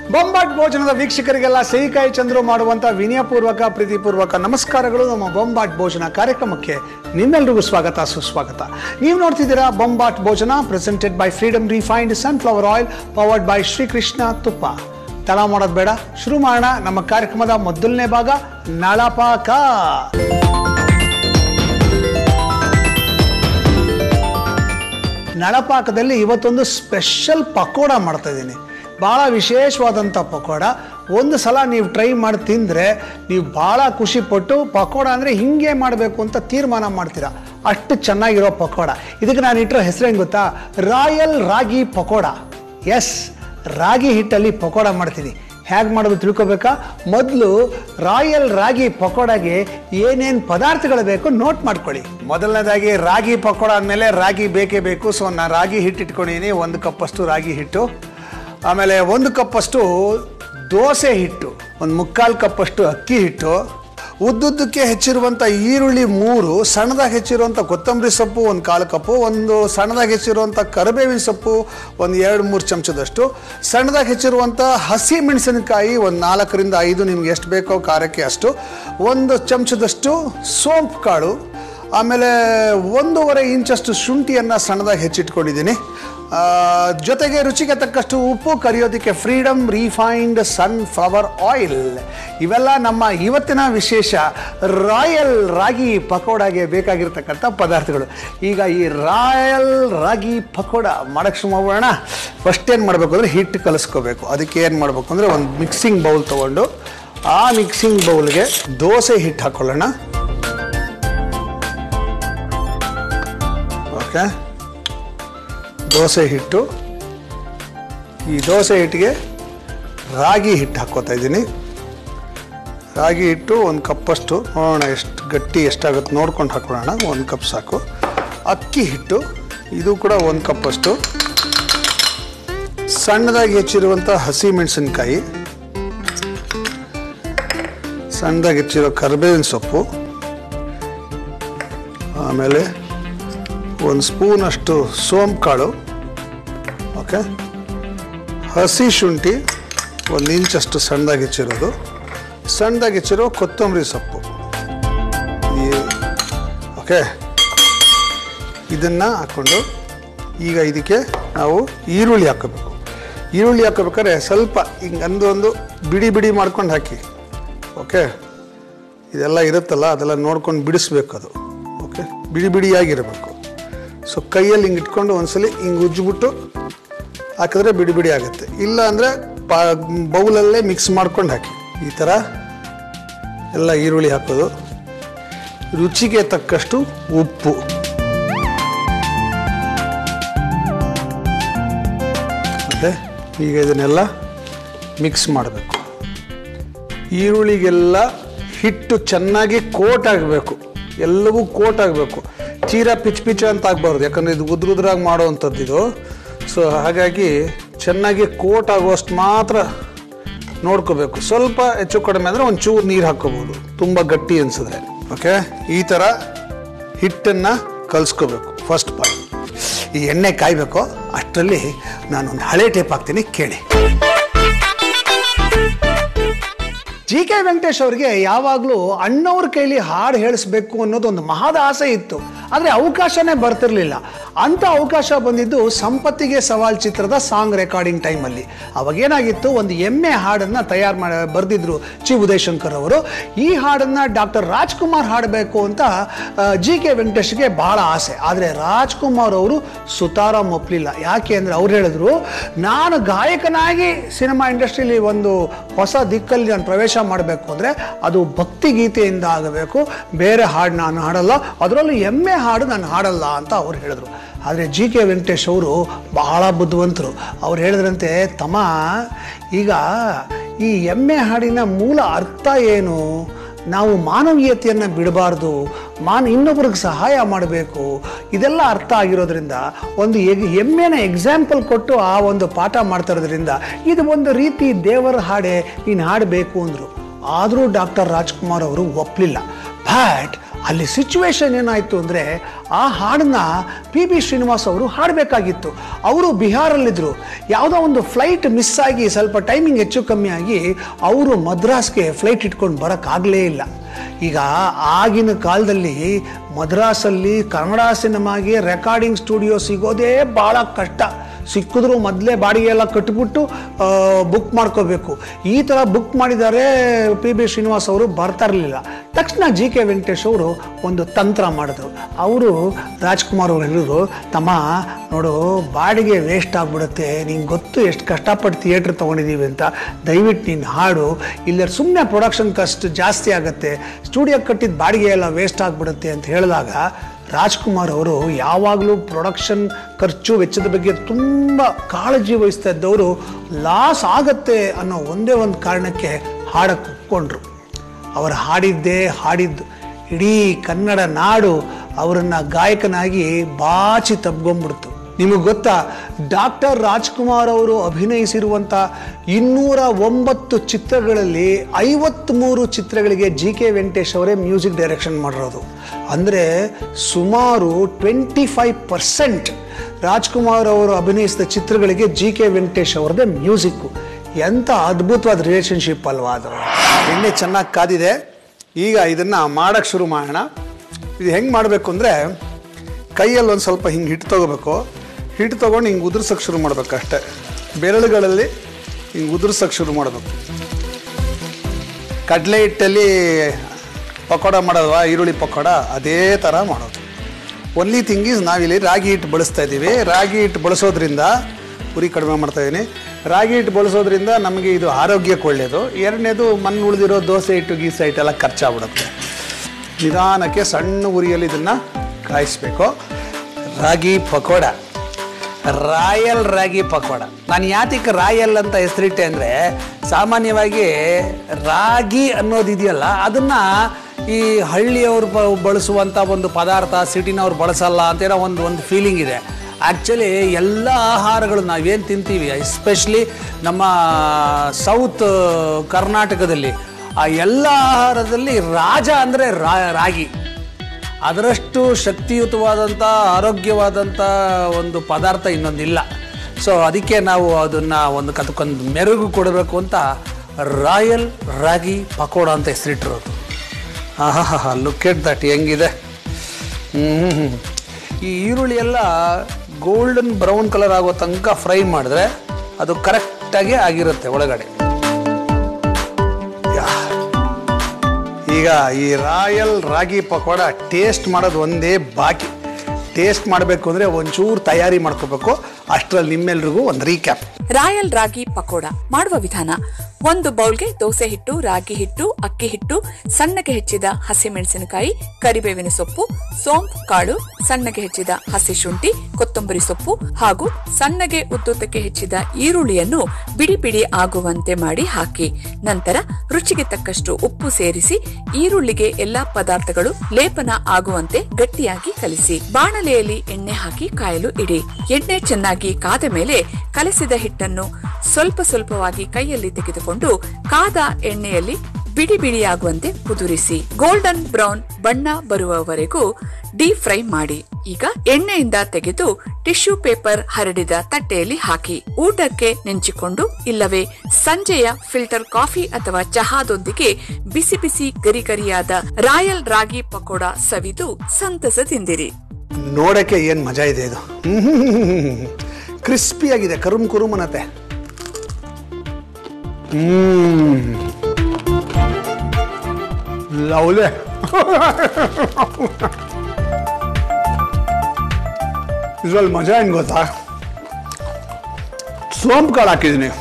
ಬೊಂಬಾಟ್ ಭೋಜನದ ವೀಕ್ಷಕರಿಗೆಲ್ಲ ಸಹಿಕಾಯಿ ಚಂದ್ರು ಮಾಡುವಂತ ವಿನಯಪೂರ್ವಕ ಪ್ರೀತಿಪೂರ್ವಕ ನಮಸ್ಕಾರಗಳು ನಮ್ಮ ಬೊಂಬಾಟ್ ಭೋಜನ ಕಾರ್ಯಕ್ರಮಕ್ಕೆ ನಿಮ್ಮೆಲ್ರಿಗೂ ಸ್ವಾಗತ ಸುಸ್ವಾಗತ ನೀವು ನೋಡ್ತಿದ್ದೀರಾ Bombat Bhojana presented by Freedom refined sunflower oil powered by Srikrishna ತುಪ್ಪ ತಡ ಮಾಡೋದು ಬೇಡ ಶುರು ಮಾಡೋಣ ನಮ್ಮ ಕಾರ್ಯಕ್ರಮದ ಮೊದಲನೇ ಭಾಗ ನಳಪಾಕ ನಳಪಾಕದಲ್ಲಿ ಇವತ್ತೊಂದು ಸ್ಪೆಷಲ್ ಪಕೋಡ ಮಾಡ್ತಾ ಇದ್ದೀನಿ ಭಾಳ ವಿಶೇಷವಾದಂಥ ಪಕೋಡ ಒಂದು ಸಲ ನೀವು ಟ್ರೈ ಮಾಡಿ ತಿಂದರೆ ನೀವು ಭಾಳ ಖುಷಿಪಟ್ಟು ಪಕೋಡ ಅಂದರೆ ಹಿಂಗೆ ಮಾಡಬೇಕು ಅಂತ ತೀರ್ಮಾನ ಮಾಡ್ತೀರಾ ಅಷ್ಟು ಚೆನ್ನಾಗಿರೋ ಪಕೋಡ ಇದಕ್ಕೆ ನಾನು ಇಟ್ಟಿರೋ ಹೆಸರೇನು ಗೊತ್ತಾ ರಾಯಲ್ ರಾಗಿ ಪಕೋಡ ಎಸ್ ರಾಗಿ ಹಿಟ್ಟಲ್ಲಿ ಪಕೋಡ ಮಾಡ್ತೀನಿ ಹೇಗೆ ಮಾಡೋದು ತಿಳ್ಕೊಬೇಕಾ ಮೊದಲು ರಾಯಲ್ ರಾಗಿ ಪಕೋಡಾಗೆ ಏನೇನು ಪದಾರ್ಥಗಳು ಬೇಕು ನೋಟ್ ಮಾಡ್ಕೊಳ್ಳಿ ಮೊದಲನೇದಾಗಿ ರಾಗಿ ಪಕೋಡ ಆದಮೇಲೆ ರಾಗಿ ಬೇಕೇ ಬೇಕು ಸೊ ನಾನು ರಾಗಿ ಹಿಟ್ಟು ಇಟ್ಕೊಂಡಿದ್ದೀನಿ ಒಂದು ಕಪ್ಪಷ್ಟು ರಾಗಿ ಹಿಟ್ಟು ಆಮೇಲೆ ಒಂದು ಕಪ್ಪಷ್ಟು ದೋಸೆ ಹಿಟ್ಟು ಒಂದು ಮುಕ್ಕಾಲು ಕಪ್ಪಷ್ಟು ಅಕ್ಕಿ ಹಿಟ್ಟು ಉದ್ದುದ್ದಕ್ಕೆ ಹೆಚ್ಚಿರುವಂಥ ಈರುಳ್ಳಿ ಮೂರು ಸಣ್ಣದಾಗಿ ಹೆಚ್ಚಿರುವಂಥ ಕೊತ್ತಂಬರಿ ಸೊಪ್ಪು ಒಂದು ಕಾಲು ಕಪ್ಪು ಒಂದು ಸಣ್ಣದಾಗಿ ಹೆಚ್ಚಿರುವಂಥ ಕರಿಬೇವಿನ ಸೊಪ್ಪು ಒಂದು ಎರಡು ಮೂರು ಚಮಚದಷ್ಟು ಸಣ್ಣದಾಗಿ ಹೆಚ್ಚಿರುವಂಥ ಹಸಿ ಮೆಣಸಿನಕಾಯಿ ಒಂದು ನಾಲ್ಕರಿಂದ ಐದು ನಿಮ್ಗೆ ಎಷ್ಟು ಬೇಕೋ ಖಾರಕ್ಕೆ ಅಷ್ಟು ಒಂದು ಚಮಚದಷ್ಟು ಸೋಂಪು ಕಾಳು ಆಮೇಲೆ ಒಂದೂವರೆ ಇಂಚಷ್ಟು ಶುಂಠಿಯನ್ನು ಸಣ್ಣದಾಗಿ ಹೆಚ್ಚಿಟ್ಕೊಂಡಿದ್ದೀನಿ ಆ, ಜೊತೆಗೆ ರುಚಿಗೆ ತಕ್ಕಷ್ಟು ಉಪ್ಪು ಕರಿಯೋದಕ್ಕೆ ಫ್ರೀಡಮ್ ರಿಫೈನ್ಡ್ ಸನ್ಫ್ಲವರ್ ಆಯಿಲ್ ಇವೆಲ್ಲ ನಮ್ಮ ಇವತ್ತಿನ ವಿಶೇಷ ರಾಯಲ್ ರಾಗಿ ಪಕೋಡಾಗೆ ಬೇಕಾಗಿರ್ತಕ್ಕಂಥ ಪದಾರ್ಥಗಳು ಈಗ ಈ ರಾಯಲ್ ರಾಗಿ ಪಕೋಡ ಮಾಡೋಕ್ಕೆ ಶುರು ಮಾಡೋಣ ಫಸ್ಟ್ ಏನು ಮಾಡಬೇಕು ಅಂದರೆ ಹಿಟ್ಟು ಕಲಿಸ್ಕೋಬೇಕು ಅದಕ್ಕೆ ಏನು ಮಾಡಬೇಕು ಅಂದರೆ ಒಂದು ಮಿಕ್ಸಿಂಗ್ ಬೌಲ್ ತೊಗೊಂಡು ಆ ಮಿಕ್ಸಿಂಗ್ ಬೌಲ್ಗೆ ದೋಸೆ ಹಿಟ್ಟು ಹಾಕ್ಕೊಳ್ಳೋಣ ಓಕೆ ದೋಸೆ ಹಿಟ್ಟು ಈ ದೋಸೆ ಹಿಟ್ಟಿಗೆ ರಾಗಿ ಹಿಟ್ಟು ಹಾಕ್ಕೋತಾ ಇದ್ದೀನಿ ರಾಗಿ ಹಿಟ್ಟು ಒಂದು ಕಪ್ಪಷ್ಟು ನೋಡೋಣ ಎಷ್ಟು ಗಟ್ಟಿ ಎಷ್ಟಾಗುತ್ತೆ ನೋಡ್ಕೊಂಡು ಹಾಕೊಳ್ಳೋಣ ಒಂದು ಕಪ್ ಸಾಕು ಅಕ್ಕಿ ಹಿಟ್ಟು ಇದು ಕೂಡ ಒಂದು ಕಪ್ಪಷ್ಟು ಸಣ್ಣದಾಗಿ ಹೆಚ್ಚಿರುವಂಥ ಹಸಿ ಮೆಣಸಿನ್ಕಾಯಿ ಸಣ್ಣದಾಗಿ ಹೆಚ್ಚಿರೋ ಕರಿಬೇವಿನ ಸೊಪ್ಪು ಆಮೇಲೆ ಒಂದು ಸ್ಪೂನಷ್ಟು ಸೋಂಪು ಕಾಳು ಓಕೆ ಹಸಿ ಶುಂಠಿ ಒಂದು ಇಂಚಷ್ಟು ಸಣ್ಣದಾಗಿ ಹೆಚ್ಚಿರೋದು ಸಣ್ಣದಾಗಿ ಹೆಚ್ಚಿರೋ ಕೊತ್ತಂಬರಿ ಸೊಪ್ಪು ಈ- ಓಕೆ ಇದನ್ನು ಹಾಕ್ಕೊಂಡು ಈಗ ಇದಕ್ಕೆ ನಾವು ಈರುಳ್ಳಿ ಹಾಕೋಬೇಕು ಈರುಳ್ಳಿ ಹಾಕೋಬೇಕಾದ್ರೆ ಸ್ವಲ್ಪ ಹಿಂಗೆ ಅಂದು ಒಂದು ಬಿಡಿ ಬಿಡಿ ಮಾಡ್ಕೊಂಡು ಹಾಕಿ ಓಕೆ ಇದೆಲ್ಲ ಇರುತ್ತಲ್ಲ ಅದೆಲ್ಲ ನೋಡ್ಕೊಂಡು ಬಿಡಿಸ್ಬೇಕು ಅದು ಓಕೆ ಬಿಡಿ ಬಿಡಿಯಾಗಿರಬೇಕು ಸೊ ಕೈಯಲ್ಲಿ ಹಿಂಗೆ ಇಟ್ಕೊಂಡು ಒಂದ್ಸಲಿ ಹಿಂಗೆ ಉಜ್ಜಿಬಿಟ್ಟು ಹಾಕಿದ್ರೆ ಬಿಡಿ ಬಿಡಿ ಆಗುತ್ತೆ ಇಲ್ಲ ಅಂದರೆ ಪಾ ಬೌಲಲ್ಲೇ ಮಿಕ್ಸ್ ಮಾಡ್ಕೊಂಡು ಹಾಕಿ ಈ ಥರ ಎಲ್ಲ ಈರುಳ್ಳಿ ಹಾಕೋದು ರುಚಿಗೆ ತಕ್ಕಷ್ಟು ಉಪ್ಪು ಮತ್ತೆ ಈಗ ಇದನ್ನೆಲ್ಲ ಮಿಕ್ಸ್ ಮಾಡಬೇಕು ಈರುಳ್ಳಿಗೆಲ್ಲ ಹಿಟ್ಟು ಚೆನ್ನಾಗಿ ಕೋಟ್ ಆಗಬೇಕು ಎಲ್ಲವೂ ಕೋಟ್ ಆಗಬೇಕು ಚೀರ ಪಿಚ್ ಪಿಚ್ ಅಂತ ಆಗಬಾರ್ದು ಯಾಕಂದರೆ ಇದು ಉದ್ರ ಉದ್ರಾಗಿ ಮಾಡೋವಂಥದ್ದು ಇದು ಸೊ ಹಾಗಾಗಿ ಚೆನ್ನಾಗಿ ಕೋಟ್ ಆಗುವಷ್ಟು ಮಾತ್ರ ನೋಡ್ಕೋಬೇಕು ಸ್ವಲ್ಪ ಹೆಚ್ಚು ಕಡಿಮೆ ಅಂದರೆ ಒಂದು ಚೂರು ನೀರು ಹಾಕ್ಕೋಬೋದು ತುಂಬ ಗಟ್ಟಿ ಅನಿಸಿದ್ರೆ ಓಕೆ ಈ ಥರ ಹಿಟ್ಟನ್ನು ಕಲಿಸ್ಕೋಬೇಕು ಫಸ್ಟ್ ಪಾರ್ಟ್ ಈ ಎಣ್ಣೆ ಕಾಯಬೇಕು ಅಷ್ಟರಲ್ಲಿ ನಾನೊಂದು ಹಳೆ ಟೇಪ್ ಹಾಕ್ತೀನಿ ಕೇಳಿ ಜಿ ಕೆ ವೆಂಕಟೇಶ್ ಅವರಿಗೆ ಯಾವಾಗಲೂ ಅಣ್ಣವ್ರ ಕೈಲಿ ಹಾಡು ಹೇಳಿಸ್ಬೇಕು ಅನ್ನೋದು ಒಂದು ಮಹಾದ ಆಸೆ ಇತ್ತು ಆದರೆ ಅವಕಾಶನೇ ಬರ್ತಿರ್ಲಿಲ್ಲ ಅಂಥ ಅವಕಾಶ ಬಂದಿದ್ದು ಸಂಪತ್ತಿಗೆ ಸವಾಲ್ ಚಿತ್ರದ ಸಾಂಗ್ ರೆಕಾರ್ಡಿಂಗ್ ಟೈಮಲ್ಲಿ ಅವಾಗೇನಾಗಿತ್ತು ಒಂದು ಎಮ್ಮೆ ಹಾಡನ್ನು ತಯಾರು ಮಾಡಿ ಬರೆದಿದ್ರು ಚಿ ಉದಯಶಂಕರ್ ಅವರು ಈ ಹಾಡನ್ನು ಡಾಕ್ಟರ್ ರಾಜ್ಕುಮಾರ್ ಹಾಡಬೇಕು ಅಂತ ಜಿ ಕೆ ವೆಂಕಟೇಶ್ಗೆ ಬಹಳ ಆಸೆ ಆದರೆ ರಾಜ್ಕುಮಾರ್ ಅವರು ಸುತಾರಾಮ್ ಒಪ್ಪಲಿಲ್ಲ ಯಾಕೆ ಅಂದರೆ ಅವ್ರು ಹೇಳಿದ್ರು ನಾನು ಗಾಯಕನಾಗಿ ಸಿನಿಮಾ ಇಂಡಸ್ಟ್ರಿಲಿ ಒಂದು ಹೊಸ ದಿಕ್ಕಲ್ಲಿ ನಾನು ಪ್ರವೇಶ ಮಾಡಬೇಕು ಅಂದರೆ ಅದು ಭಕ್ತಿ ಗೀತೆಯಿಂದ ಆಗಬೇಕು ಬೇರೆ ಹಾಡು ನಾನು ಹಾಡಲ್ಲ ಅದರಲ್ಲೂ ಎಮ್ಮೆ ಹಾಡು ನಾನು ಹಾಡಲ್ಲ ಅಂತ ಅವ್ರು ಹೇಳಿದ್ರು ಆದರೆ ಜಿ ಕೆ ವೆಂಕಟೇಶ್ ಅವರು ಬಹಳ ಬುದ್ಧಿವಂತರು ಅವ್ರು ಹೇಳಿದ್ರಂತೆ ತಮ್ಮ ಈಗ ಈ ಎಮ್ಮೆ ಹಾಡಿನ ಮೂಲ ಅರ್ಥ ಏನು ನಾವು ಮಾನವೀಯತೆಯನ್ನು ಬಿಡಬಾರ್ದು ಮಾನ ಇನ್ನೊಬ್ರಿಗೆ ಸಹಾಯ ಮಾಡಬೇಕು ಇದೆಲ್ಲ ಅರ್ಥ ಆಗಿರೋದ್ರಿಂದ ಒಂದು ಎಗ್ ಎಮ್ಮೆನ ಎಕ್ಸಾಂಪಲ್ ಕೊಟ್ಟು ಆ ಒಂದು ಪಾಠ ಮಾಡ್ತಾ ಇರೋದ್ರಿಂದ ಇದು ಒಂದು ರೀತಿ ದೇವರ ಹಾಡೆ ನೀನು ಹಾಡಬೇಕು ಅಂದರು ಆದರೂ ಡಾಕ್ಟರ್ ರಾಜ್ಕುಮಾರ್ ಅವರು ಒಪ್ಪಲಿಲ್ಲ ಬಟ್ ಅಲ್ಲಿ ಸಿಚುವೇಶನ್ ಏನಾಯಿತು ಅಂದರೆ ಆ ಹಾಡನ್ನ ಪಿ ಬಿ ಶ್ರೀನಿವಾಸ್ ಅವರು ಹಾಡಬೇಕಾಗಿತ್ತು ಅವರು ಬಿಹಾರಲ್ಲಿದ್ದರು ಯಾವುದೋ ಒಂದು ಫ್ಲೈಟ್ ಮಿಸ್ ಆಗಿ ಸ್ವಲ್ಪ ಟೈಮಿಂಗ್ ಹೆಚ್ಚು ಕಮ್ಮಿ ಆಗಿ ಅವರು ಮದ್ರಾಸ್ಗೆ ಫ್ಲೈಟ್ ಇಟ್ಕೊಂಡು ಬರೋಕ್ಕಾಗಲೇ ಇಲ್ಲ ಈಗ ಆಗಿನ ಕಾಲದಲ್ಲಿ ಮದ್ರಾಸಲ್ಲಿ ಕನ್ನಡ ಸಿನಿಮಾಗೆ ರೆಕಾರ್ಡಿಂಗ್ ಸ್ಟುಡಿಯೋ ಸಿಗೋದೇ ಭಾಳ ಕಷ್ಟ ಸಿಕ್ಕಿದ್ರು ಮೊದಲೇ ಬಾಡಿಗೆ ಎಲ್ಲ ಕಟ್ಬಿಟ್ಟು ಬುಕ್ ಮಾಡ್ಕೋಬೇಕು ಈ ಥರ ಬುಕ್ ಮಾಡಿದ್ದಾರೆ ಪಿ ಬಿ ಶ್ರೀನಿವಾಸ್ ಅವರು ಬರ್ತಾ ಇರಲಿಲ್ಲ ತಕ್ಷಣ ಜಿ ಕೆ ವೆಂಕಟೇಶ್ ಅವರು ಒಂದು ತಂತ್ರ ಮಾಡಿದ್ರು ಅವರು ರಾಜ್ಕುಮಾರ್ ಅವರು ಹೇಳಿದ್ರು ತಮ್ಮ ನೋಡು ಬಾಡಿಗೆ ವೇಸ್ಟ್ ಆಗಿಬಿಡುತ್ತೆ ನಿಂಗೆ ಗೊತ್ತು ಎಷ್ಟು ಕಷ್ಟಪಟ್ಟು ಥಿಯೇಟ್ರ್ ತೊಗೊಂಡಿದ್ದೀವಿ ಅಂತ ದಯವಿಟ್ಟು ನೀನು ಹಾಡು ಇಲ್ಲ ಸುಮ್ಮನೆ ಪ್ರೊಡಕ್ಷನ್ ಕಾಸ್ಟ್ ಜಾಸ್ತಿ ಆಗುತ್ತೆ ಸ್ಟುಡಿಯೋ ಕಟ್ಟಿದ ಬಾಡಿಗೆ ಎಲ್ಲ ವೇಸ್ಟ್ ಆಗಿಬಿಡುತ್ತೆ ಅಂತ ಹೇಳಿದಾಗ ರಾಜ್ಕುಮಾರ್ ಅವರು ಯಾವಾಗಲೂ ಪ್ರೊಡಕ್ಷನ್ ಖರ್ಚು ವೆಚ್ಚದ ಬಗ್ಗೆ ತುಂಬ ಕಾಳಜಿ ವಹಿಸ್ತಾ ಇದ್ದವರು ಲಾಸ್ ಆಗತ್ತೆ ಅನ್ನೋ ಒಂದೇ ಒಂದು ಕಾರಣಕ್ಕೆ ಹಾಡಕ್ಕೆ ಒಪ್ಕೊಂಡ್ರು ಅವರು ಹಾಡಿದ್ದೇ ಹಾಡಿದ್ದು ಇಡೀ ಕನ್ನಡ ನಾಡು ಅವರನ್ನು ಗಾಯಕನಾಗಿ ಬಾಚಿ ತಬ್ಗೊಂಡ್ಬಿಡ್ತು ನಿಮಗೆ ಗೊತ್ತಾ ಡಾಕ್ಟರ್ ರಾಜ್ಕುಮಾರ್ ಅವರು ಅಭಿನಯಿಸಿರುವಂಥ ಇನ್ನೂರ ಒಂಬತ್ತು ಚಿತ್ರಗಳಲ್ಲಿ ಐವತ್ತ್ಮೂರು ಚಿತ್ರಗಳಿಗೆ ಜಿ ಕೆ ವೆಂಕಟೇಶ್ ಅವರೇ ಮ್ಯೂಸಿಕ್ ಡೈರೆಕ್ಷನ್ ಮಾಡಿರೋದು ಅಂದರೆ ಸುಮಾರು ಟ್ವೆಂಟಿ ಫೈವ್ ಪರ್ಸೆಂಟ್ ರಾಜ್ಕುಮಾರ್ ಅವರು ಅಭಿನಯಿಸಿದ ಚಿತ್ರಗಳಿಗೆ ಜಿ ಕೆ ವೆಂಕಟೇಶ್ ಅವರದೇ ಮ್ಯೂಸಿಕ್ಕು ಎಂಥ ಅದ್ಭುತವಾದ ರಿಲೇಷನ್ಶಿಪ್ ಅಲ್ವಾ ಅದು ಎಣ್ಣೆ ಚೆನ್ನಾಗಿ ಕಾದಿದೆ ಈಗ ಇದನ್ನು ಮಾಡೋಕ್ಕೆ ಶುರು ಮಾಡೋಣ ಇದು ಹೆಂಗೆ ಮಾಡಬೇಕು ಅಂದರೆ ಕೈಯಲ್ಲಿ ಒಂದು ಸ್ವಲ್ಪ ಹಿಂಗೆ ಹಿಟ್ಟು ತೊಗೋಬೇಕು ಹಿಟ್ಟು ತೊಗೊಂಡು ಹಿಂಗೆ ಉದುರ್ಸೋಕ್ಕೆ ಶುರು ಮಾಡಬೇಕು ಅಷ್ಟೇ ಬೆರಳುಗಳಲ್ಲಿ ಹಿಂಗೆ ಉದುರ್ಸೋಕ್ಕೆ ಶುರು ಮಾಡಬೇಕು ಕಡಲೆ ಹಿಟ್ಟಲ್ಲಿ ಪಕೋಡ ಮಾಡೋದವಾ ಈರುಳ್ಳಿ ಪಕೋಡ ಅದೇ ಥರ ಮಾಡೋದು ಒನ್ಲಿ ಥಿಂಗ್ ಈಸ್ ನಾವಿಲ್ಲಿ ರಾಗಿ ಹಿಟ್ಟು ಬಳಸ್ತಾ ಇದ್ದೀವಿ ರಾಗಿ ಹಿಟ್ಟು ಬಳಸೋದ್ರಿಂದ ಉರಿ ಕಡಿಮೆ ಮಾಡ್ತಾ ಇದ್ದೀನಿ ರಾಗಿ ಹಿಟ್ಟು ಬಳಸೋದ್ರಿಂದ ನಮಗೆ ಇದು ಆರೋಗ್ಯಕ್ಕೆ ಒಳ್ಳೆಯದು ಎರಡನೇದು ಮಣ್ಣು ಉಳಿದಿರೋ ದೋಸೆ ಹಿಟ್ಟು ಗೀಸೆ ಹಿಟ್ಟೆಲ್ಲ ಖರ್ಚಾಗ್ಬಿಡುತ್ತೆ ನಿಧಾನಕ್ಕೆ ಸಣ್ಣ ಉರಿಯಲ್ಲಿ ಇದನ್ನು ಕಾಯಿಸ್ಬೇಕು ರಾಗಿ ಪಕೋಡ ರಾಯಲ್ ರಾಗಿ ಪಕೋಡ ನಾನು ಯಾತಕ್ಕೆ ರಾಯಲ್ ಅಂತ ಹೆಸರಿಟ್ಟೆ ಅಂದರೆ ಸಾಮಾನ್ಯವಾಗಿ ರಾಗಿ ಅನ್ನೋದಿದೆಯಲ್ಲ ಅದನ್ನು ಈ ಹಳ್ಳಿಯವರು ಬ ಬಳಸುವಂಥ ಒಂದು ಪದಾರ್ಥ ಸಿಟಿನವ್ರು ಬಳಸಲ್ಲ ಅಂತೇನೋ ಒಂದು ಒಂದು ಫೀಲಿಂಗ್ ಇದೆ ಆ್ಯಕ್ಚುಲಿ ಎಲ್ಲ ಆಹಾರಗಳು ನಾವೇನು ತಿಂತೀವಿ ಎಸ್ಪೆಷಲಿ ನಮ್ಮ ಸೌತ್ ಕರ್ನಾಟಕದಲ್ಲಿ ಆ ಎಲ್ಲ ಆಹಾರದಲ್ಲಿ ರಾಜ ಅಂದರೆ ರಾಗಿ ಅದರಷ್ಟು ಶಕ್ತಿಯುತವಾದಂಥ ಆರೋಗ್ಯವಾದಂಥ ಒಂದು ಪದಾರ್ಥ ಇನ್ನೊಂದಿಲ್ಲ ಸೊ ಅದಕ್ಕೆ ನಾವು ಅದನ್ನು ಒಂದು ಅದಕ್ಕೊಂದು ಮೆರುಗು ಕೊಡಬೇಕು ಅಂತ ರಾಯಲ್ ರಾಗಿ ಪಕೋಡ ಅಂತ ಹೆಸರಿಟ್ಟಿರೋದು ಆಹಾ ಲುಕ್ ಎಟ್ ದಟ್ ಹೆಂಗಿದೆ ಹ್ಞೂ ಈ ಈರುಳ್ಳಿ ಎಲ್ಲ ಗೋಲ್ಡನ್ ಬ್ರೌನ್ ಕಲರ್ ಆಗೋ ತನಕ ಫ್ರೈ ಮಾಡಿದ್ರೆ ಅದು ಕರೆಕ್ಟಾಗಿ ಆಗಿರುತ್ತೆ ಒಳಗಡೆ ಯಾ ಈಗ ಈ ರಾಯಲ್ ರಾಗಿ ಪಕೋಡ ಟೇಸ್ಟ್ ಮಾಡೋದು ಒಂದೇ ಬಾಕಿ ಟೇಸ್ಟ್ ಮಾಡಬೇಕು ಅಂದರೆ ಒಂಚೂರು ತಯಾರಿ ಮಾಡ್ಕೋಬೇಕು ಅಷ್ಟರಲ್ಲಿ ನಿಮ್ಮೆಲ್ರಿಗೂ ಒಂದು ರೀಕ್ಯಾಪ್ ರಾಯಲ್ ರಾಗಿ ಪಕೋಡ ಮಾಡುವ ವಿಧಾನ ಒಂದು ಬೌಲ್ಗೆ ದೋಸೆ ಹಿಟ್ಟು ರಾಗಿ ಹಿಟ್ಟು ಅಕ್ಕಿ ಹಿಟ್ಟು ಸಣ್ಣಗೆ ಹೆಚ್ಚಿದ ಹಸಿಮೆಣಸಿನಕಾಯಿ ಕರಿಬೇವಿನ ಸೊಪ್ಪು ಸೋಂಪು ಕಾಳು ಸಣ್ಣಗೆ ಹೆಚ್ಚಿದ ಹಸಿ ಶುಂಠಿ ಕೊತ್ತಂಬರಿ ಸೊಪ್ಪು ಹಾಗೂ ಸಣ್ಣಗೆ ಉದ್ದುದ್ದಕ್ಕೆ ಹೆಚ್ಚಿದ ಈರುಳ್ಳಿಯನ್ನು ಬಿಡಿ ಬಿಡಿ ಆಗುವಂತೆ ಮಾಡಿ ಹಾಕಿ ನಂತರ ರುಚಿಗೆ ತಕ್ಕಷ್ಟು ಉಪ್ಪು ಸೇರಿಸಿ ಈರುಳ್ಳಿಗೆ ಎಲ್ಲಾ ಪದಾರ್ಥಗಳು ಲೇಪನ ಆಗುವಂತೆ ಗಟ್ಟಿಯಾಗಿ ಕಲಿಸಿ ಬಾಣಲೆಯಲ್ಲಿ ಎಣ್ಣೆ ಹಾಕಿ ಕಾಯಲು ಇಡಿ ಎಣ್ಣೆ ಚೆನ್ನಾಗಿ ಕಾದ ಮೇಲೆ ಕಲಸಿದ ಹಿಟ್ಟನ್ನು ಸ್ವಲ್ಪ ಸ್ವಲ್ಪವಾಗಿ ಕೈಯಲ್ಲಿ ತೆಗೆದುಕೊಂಡು ಕಾದ ಎಣ್ಣೆಯಲ್ಲಿ ಬಿಡಿ ಬಿಡಿಯಾಗುವಂತೆ ಕುದುರಿಸಿ ಗೋಲ್ಡನ್ ಬ್ರೌನ್ ಬಣ್ಣ ಬರುವವರೆಗೂ ಡೀಪ್ ಫ್ರೈ ಮಾಡಿ ಈಗ ಎಣ್ಣೆಯಿಂದ ತೆಗೆದು ಟಿಶ್ಯೂ ಪೇಪರ್ ಹರಡಿದ ತಟ್ಟೆಯಲ್ಲಿ ಹಾಕಿ ಊಟಕ್ಕೆ ನೆಂಚಿಕೊಂಡು ಇಲ್ಲವೇ ಸಂಜೆಯ ಫಿಲ್ಟರ್ ಕಾಫಿ ಅಥವಾ ಚಹಾದೊಂದಿಗೆ ಬಿಸಿ ಬಿಸಿ ಗರಿಗರಿಯಾದ ರಾಯಲ್ ರಾಗಿ ಪಕೋಡ ಸವಿದು ಸಂತಸ ತಿಂದಿರಿ ನೋಡೋಕ್ಕೆ ಏನು ಮಜಾ ಇದೆ ಇದು ಕ್ರಿಸ್ಪಿಯಾಗಿದೆ ಕರುಮ್ ಕುರುಮ್ ಅನ್ನತ್ತೆ ಹ್ಮ್ ಲವ್ಲೆ ಇದ್ರಲ್ಲಿ ಮಜಾ ಏನು ಗೊತ್ತಾ ಸೋಂಪು ಕಾಳು ಹಾಕಿದ್ದೀನಿ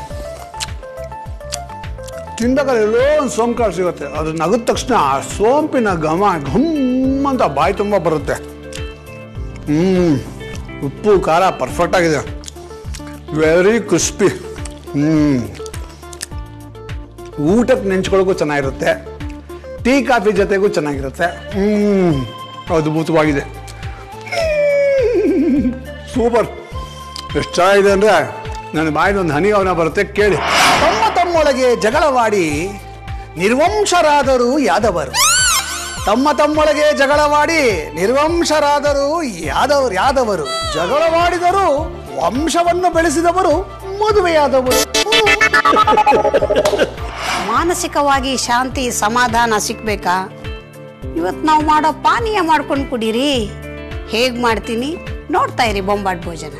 ತಿಂದಾಗ ಎಲ್ಲೋ ಒಂದು ಸೋಂಪು ಕಾಳು ಸಿಗುತ್ತೆ ಅದು ನಗದ ತಕ್ಷಣ ಆ ಸೋಂಪಿನ ಘಮ ಘಮ್ ಅಂತ ಬಾಯಿ ತುಂಬ ಬರುತ್ತೆ ಹ್ಞೂ ಉಪ್ಪು ಖಾರ ಪರ್ಫೆಕ್ಟ್ ಆಗಿದೆ ವೆರಿ ಕ್ರಿಸ್ಪಿ ಹ್ಞೂ ಊಟಕ್ಕೆ ನೆಂಚ್ಕೊಳ್ಳೋಕ್ಕೂ ಚೆನ್ನಾಗಿರುತ್ತೆ ಟೀ ಕಾಫಿ ಜೊತೆಗೂ ಚೆನ್ನಾಗಿರುತ್ತೆ ಹ್ಞೂ ಅದ್ಭುತವಾಗಿದೆ ಸೂಪರ್ ಎಷ್ಟು ಚೆನ್ನಾಗಿದೆ ಅಂದರೆ ನನ್ನ ಬಾಯಿಗೆ ಒಂದು ಹನಿ ಅವನ ಬರುತ್ತೆ ಕೇಳಿ ತಮ್ಮ ತಮ್ಮೊಳಗೆ ಜಗಳವಾಡಿ ನಿರ್ವಂಶರಾದರು ಯಾದವರು ತಮ್ಮ ತಮ್ಮೊಳಗೆ ಜಗಳವಾಡಿ ನಿರ್ವಂಶರಾದರು ಯಾದವರು ಯಾದವರು ಜಗಳವಾಡಿದರು ವಂಶವನ್ನು ಬೆಳೆಸಿದವರು ಮದುವೆಯಾದವರು ಮಾನಸಿಕವಾಗಿ ಶಾಂತಿ ಸಮಾಧಾನ ಸಿಕ್ಬೇಕಾ ಇವತ್ತು ನಾವು ಮಾಡೋ ಪಾನೀಯ ಮಾಡ್ಕೊಂಡು ಕುಡೀರಿ ಹೇಗ್ ಮಾಡ್ತೀನಿ ನೋಡ್ತಾ ಇರಿ ಬೊಂಬಾಟ್ ಭೋಜನ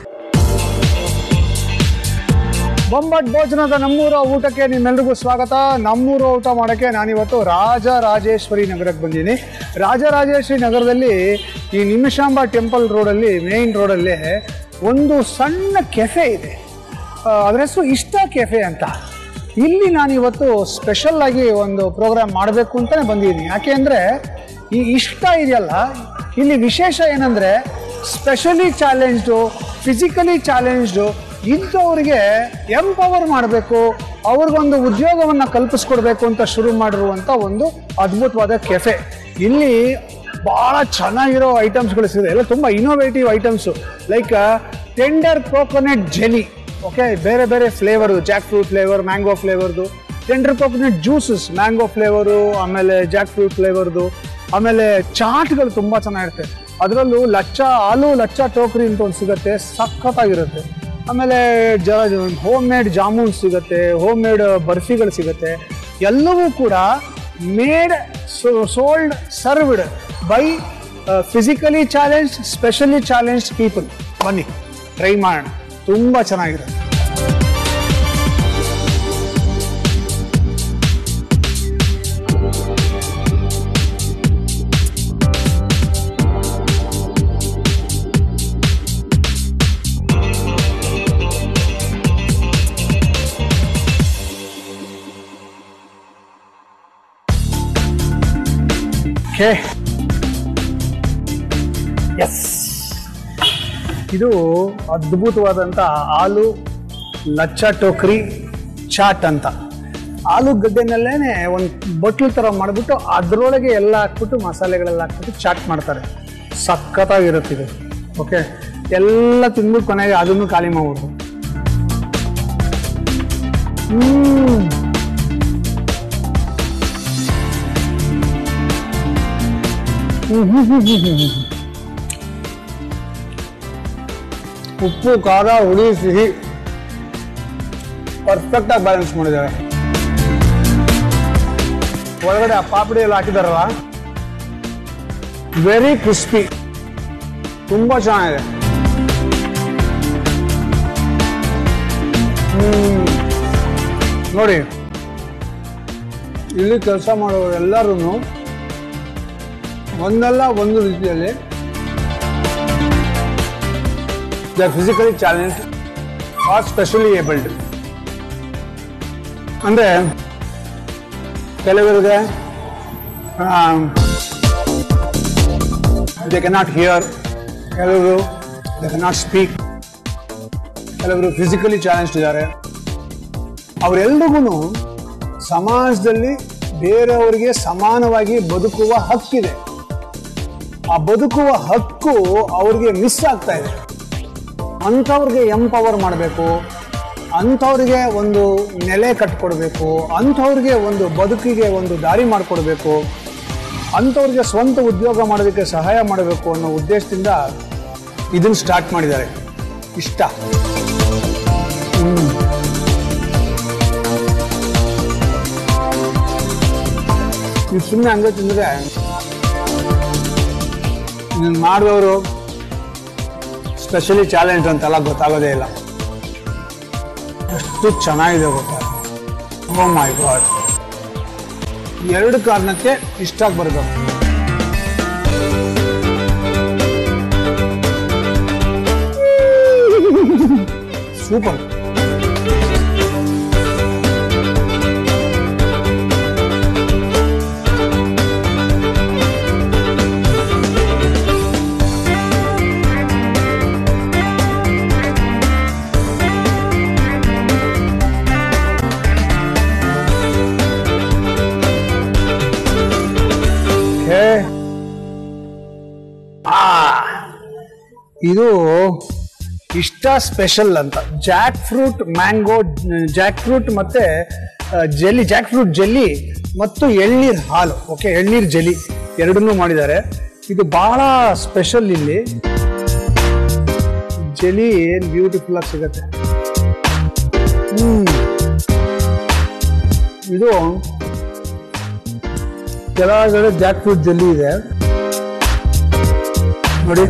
ಬೊಂಬಟ್ ಭೋಜನದ ನಮ್ಮೂರ ಊಟಕ್ಕೆ ನಿಮ್ಮೆಲ್ರಿಗೂ ಸ್ವಾಗತ ನಮ್ಮೂರ ಊಟ ಮಾಡೋಕ್ಕೆ ನಾನಿವತ್ತು ರಾಜರಾಜೇಶ್ವರಿ ನಗರಕ್ಕೆ ಬಂದೀನಿ ರಾಜರಾಜೇಶ್ವರಿ ನಗರದಲ್ಲಿ ಈ ನಿಮಿಷಾಂಬ ಟೆಂಪಲ್ ರೋಡಲ್ಲಿ ಮೇನ್ ರೋಡಲ್ಲಿ ಒಂದು ಸಣ್ಣ ಕೆಫೆ ಇದೆ ಆ, ಅದ್ರ ಹೆಸರು ಇಷ್ಟ ಕೆಫೆ ಅಂತ ಇಲ್ಲಿ ನಾನಿವತ್ತು ಸ್ಪೆಷಲ್ ಆಗಿ ಒಂದು ಪ್ರೋಗ್ರಾಮ್ ಮಾಡಬೇಕು ಅಂತಲೇ ಬಂದಿದ್ದೀನಿ ಯಾಕೆ ಅಂದರೆ ಈ ಇಷ್ಟ ಇದೆಯಲ್ಲ ಇಲ್ಲಿ ವಿಶೇಷ ಏನಂದರೆ ಸ್ಪೆಷಲಿ ಚಾಲೆಂಜ್ಡು ಫಿಸಿಕಲಿ ಚಾಲೆಂಜ್ಡು ಇಂಥವ್ರಿಗೆ ಎಂಪವರ್ ಮಾಡಬೇಕು ಅವ್ರಿಗೊಂದು ಉದ್ಯೋಗವನ್ನು ಕಲ್ಪಿಸ್ಕೊಡ್ಬೇಕು ಅಂತ ಶುರು ಮಾಡಿರುವಂಥ ಒಂದು ಅದ್ಭುತವಾದ ಕೆಫೆ ಇಲ್ಲಿ ಭಾಳ ಚೆನ್ನಾಗಿರೋ ಐಟಮ್ಸ್ಗಳು ಸಿಗುತ್ತೆ ಎಲ್ಲ ತುಂಬ innovative items like tender coconut jelly okay ಬೇರೆ ಬೇರೆ flavour jackfruit flavour mango ಫ್ಲೇವರ್ದು tender coconut juices mango flavour ಆಮೇಲೆ ಜಾಕ್ ಫ್ರೂಟ್ ಫ್ಲೇವರ್ದು ಆಮೇಲೆ ಚಾಟ್ಗಳು ತುಂಬ ಚೆನ್ನಾಗಿರುತ್ತೆ ಅದರಲ್ಲೂ ಲಚ್ಚ ಆಲೂ ಲಚ್ಚ ಟೋಕ್ರಿ ಅಂತ ಒಂದು ಸಿಗುತ್ತೆ ಸಖತ್ತಾಗಿರುತ್ತೆ ಆಮೇಲೆ ಜ ಹೋಮ್ ಮೇಡ್ ಜಾಮೂನ್ ಸಿಗುತ್ತೆ ಹೋಮ್ ಮೇಡ್ ಬರ್ಫಿಗಳು ಸಿಗುತ್ತೆ ಎಲ್ಲವೂ ಕೂಡ made sold served by physically challenge specially challenge people ಬನ್ನಿ ಟ್ರೈ ಮಾಡೋಣ ತುಂಬ ಚೆನ್ನಾಗಿರುತ್ತೆ ಓಕೆ ಎಸ್ ಇದು ಅದ್ಭುತವಾದಂಥ ಆಲೂ ಲಚ್ಚ ಟೋಕ್ರಿ ಚಾಟ್ ಅಂತ ಆಲೂಗಡ್ಡೆನಲ್ಲೇ ಒಂದು ಬಟ್ಲು ಥರ ಮಾಡಿಬಿಟ್ಟು ಅದರೊಳಗೆ ಎಲ್ಲ ಹಾಕ್ಬಿಟ್ಟು ಮಸಾಲೆಗಳೆಲ್ಲ ಹಾಕ್ಬಿಟ್ಟು ಚಾಟ್ ಮಾಡ್ತಾರೆ ಸಖತ್ತಾಗಿರುತ್ತೆ ಇದು ಓಕೆ ಎಲ್ಲ ತಿಂದ್ಬಿಟ್ಟು ಕೊನೆಗೆ ಅದನ್ನು ಖಾಲಿ ಮಾಡ್ಬಿಡ್ತು ಹ್ಮ್ ಉಪ್ಪು ಖಾರ ಹುಳಿ ಸಿಹಿ ಪರ್ಫೆಕ್ಟ್ ಆಗಿ ಬ್ಯಾಲೆನ್ಸ್ ಮಾಡಿದ್ದಾರೆ ಒಳಗಡೆ ಆ ಪಾಪಡಿ ಎಲ್ಲ ಹಾಕಿದಾರಲ್ಲ ವೆರಿ ಕ್ರಿಸ್ಪಿ ತುಂಬಾ ಚೆನ್ನಾಗಿದೆ ಹ್ಮ್. ನೋಡಿ ಇಲ್ಲಿ ಕೆಲಸ ಮಾಡೋರು ಎಲ್ಲರೂ ಒಂದಲ್ಲ ಒಂದು ರೀತಿಯಲ್ಲಿ they are physically challenge are specially abled ಅಂದರೆ ಕೆಲವರಿಗೆ ದೇ ಕೆನಾಟ್ ಹಿಯರ್ ಕೆಲವರು ದೇ ಕೆನಾಟ್ ಸ್ಪೀಕ್ ಕೆಲವರು ಫಿಸಿಕಲಿ ಚಾಲೆಂಜ್ ಇದ್ದಾರೆ ಅವರೆಲ್ರಿಗೂ ಸಮಾಜದಲ್ಲಿ ಬೇರೆಯವರಿಗೆ ಸಮಾನವಾಗಿ ಬದುಕುವ ಹಕ್ಕಿದೆ ಆ ಬದುಕುವ ಹಕ್ಕು ಅವ್ರಿಗೆ ಮಿಸ್ ಆಗ್ತಾ ಇದೆ ಅಂಥವ್ರಿಗೆ ಎಂಪವರ್ ಮಾಡಬೇಕು ಅಂಥವ್ರಿಗೆ ಒಂದು ನೆಲೆ ಕಟ್ಕೊಡ್ಬೇಕು ಅಂಥವ್ರಿಗೆ ಒಂದು ಬದುಕಿಗೆ ಒಂದು ದಾರಿ ಮಾಡಿಕೊಡ್ಬೇಕು ಅಂಥವ್ರಿಗೆ ಸ್ವಂತ ಉದ್ಯೋಗ ಮಾಡೋದಕ್ಕೆ ಸಹಾಯ ಮಾಡಬೇಕು ಅನ್ನೋ ಉದ್ದೇಶದಿಂದ ಇದನ್ನು ಸ್ಟಾರ್ಟ್ ಮಾಡಿದ್ದಾರೆ ಇಷ್ಟ ಹ್ಮ್. ನೀವು ಸುಮ್ಮನೆ ಹಂಗೆ ತಿಂದರೆ ಇದನ್ನು ಮಾಡಿದವರು ಸ್ಪೆಷಲಿ ಚಾಲೆಂಜ್ ಅಂತೆಲ್ಲ ಗೊತ್ತಾಗೋದೇ ಇಲ್ಲ ಎಷ್ಟು ಚೆನ್ನಾಗಿದೆ ಗೊತ್ತಾ ಓ ಮೈ ಗಾಡ್ ಎರಡು ಕಾರಣಕ್ಕೆ ಇಷ್ಟ ಬರಬೇಕು ಸೂಪರ್ ಓಕೆ ಆ ಇದು ಇಷ್ಟ ಸ್ಪೆಷಲ್ ಅಂತ jackfruit mango jackfruit ಮತ್ತೆ ಜೆಲ್ಲಿ ಜಾಕ್ ಫ್ರೂಟ್ ಜೆಲ್ಲಿ ಮತ್ತು ಎಳ್ನೀರ್ ಹಾಲು ಓಕೆ ಎಳ್ನೀರ್ ಜೆಲಿ ಎರಡನ್ನೂ ಮಾಡಿದ್ದಾರೆ ಇದು ಬಹಳ ಸ್ಪೆಷಲ್ ಇಲ್ಲಿ ಜೆಲಿ ಏನ್ ಬ್ಯೂಟಿಫುಲ್ ಆಗಿ ಸಿಗತ್ತೆ ಹ್ಮ್ ಇದು ಕೆಳಗಡೆ ಜಾಕ್ ಫ್ರೂಟ್ ಜೆಲ್ಲಿ ಇದೆ ನೋಡಿ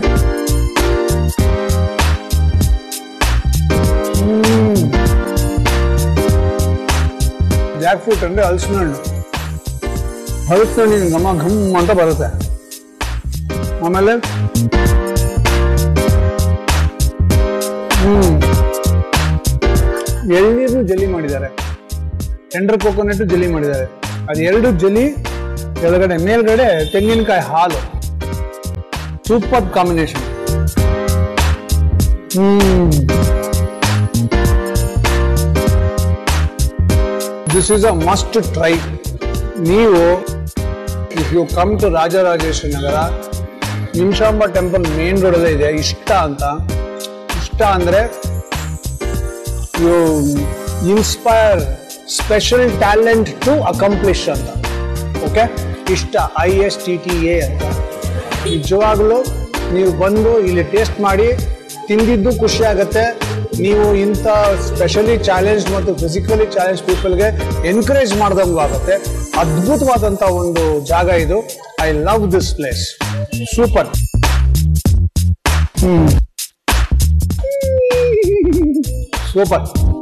ಜಾಕ್ ಫ್ರೂಟ್ ಅಂದ್ರೆ ಹಲಸಿನ ಹಣ್ಣು ಹಲಸಿನ ಹಣ್ಣಿನ ಘಮ ಘಮ್ ಅಂತ ಬರುತ್ತೆ ಆಮೇಲೆ ಹ್ಮ್ ಎಳ್ನೀರು ಜಲ್ಲಿ ಮಾಡಿದ್ದಾರೆ ಟೆಂಡರ್ ಕೋಕೋನಟ್ ಜಲ್ಲಿ ಮಾಡಿದ್ದಾರೆ ಅದು ಎರಡು ಜಲಿ ಕೆಳಗಡೆ ಮೇಲ್ಗಡೆ ತೆಂಗಿನಕಾಯಿ ಹಾಲು super combination hmm this is a must try ನೀವು if you come to Rajarajeshwari Nagar Nimishamba temple main ರೋಡಲ್ಲೇ ಇದೆ ಇಷ್ಟ ಅಂತ ಇಷ್ಟ ಅಂದ್ರೆ you inspire special talent to accomplish ಅಂತ ಓಕೆ ಇಷ್ಟ I S T T A ಅಂತ ನಿಜವಾಗ್ಲೂ ನೀವು ಬಂದು ಇಲ್ಲಿ ಟೇಸ್ಟ್ ಮಾಡಿ ತಿಂದಿದ್ದು ಖುಷಿ ಆಗುತ್ತೆ ನೀವು ಇಂಥ ಸ್ಪೆಷಲಿ ಚಾಲೆಂಜ್ ಮತ್ತು ಫಿಸಿಕಲಿ ಚಾಲೆಂಜ್ ಪೀಪಲ್ಗೆ ಎನ್ಕರೇಜ್ ಮಾಡ್ದಂಗೂ ಆಗುತ್ತೆ ಅದ್ಭುತವಾದಂಥ ಒಂದು ಜಾಗ ಇದು I love this place super super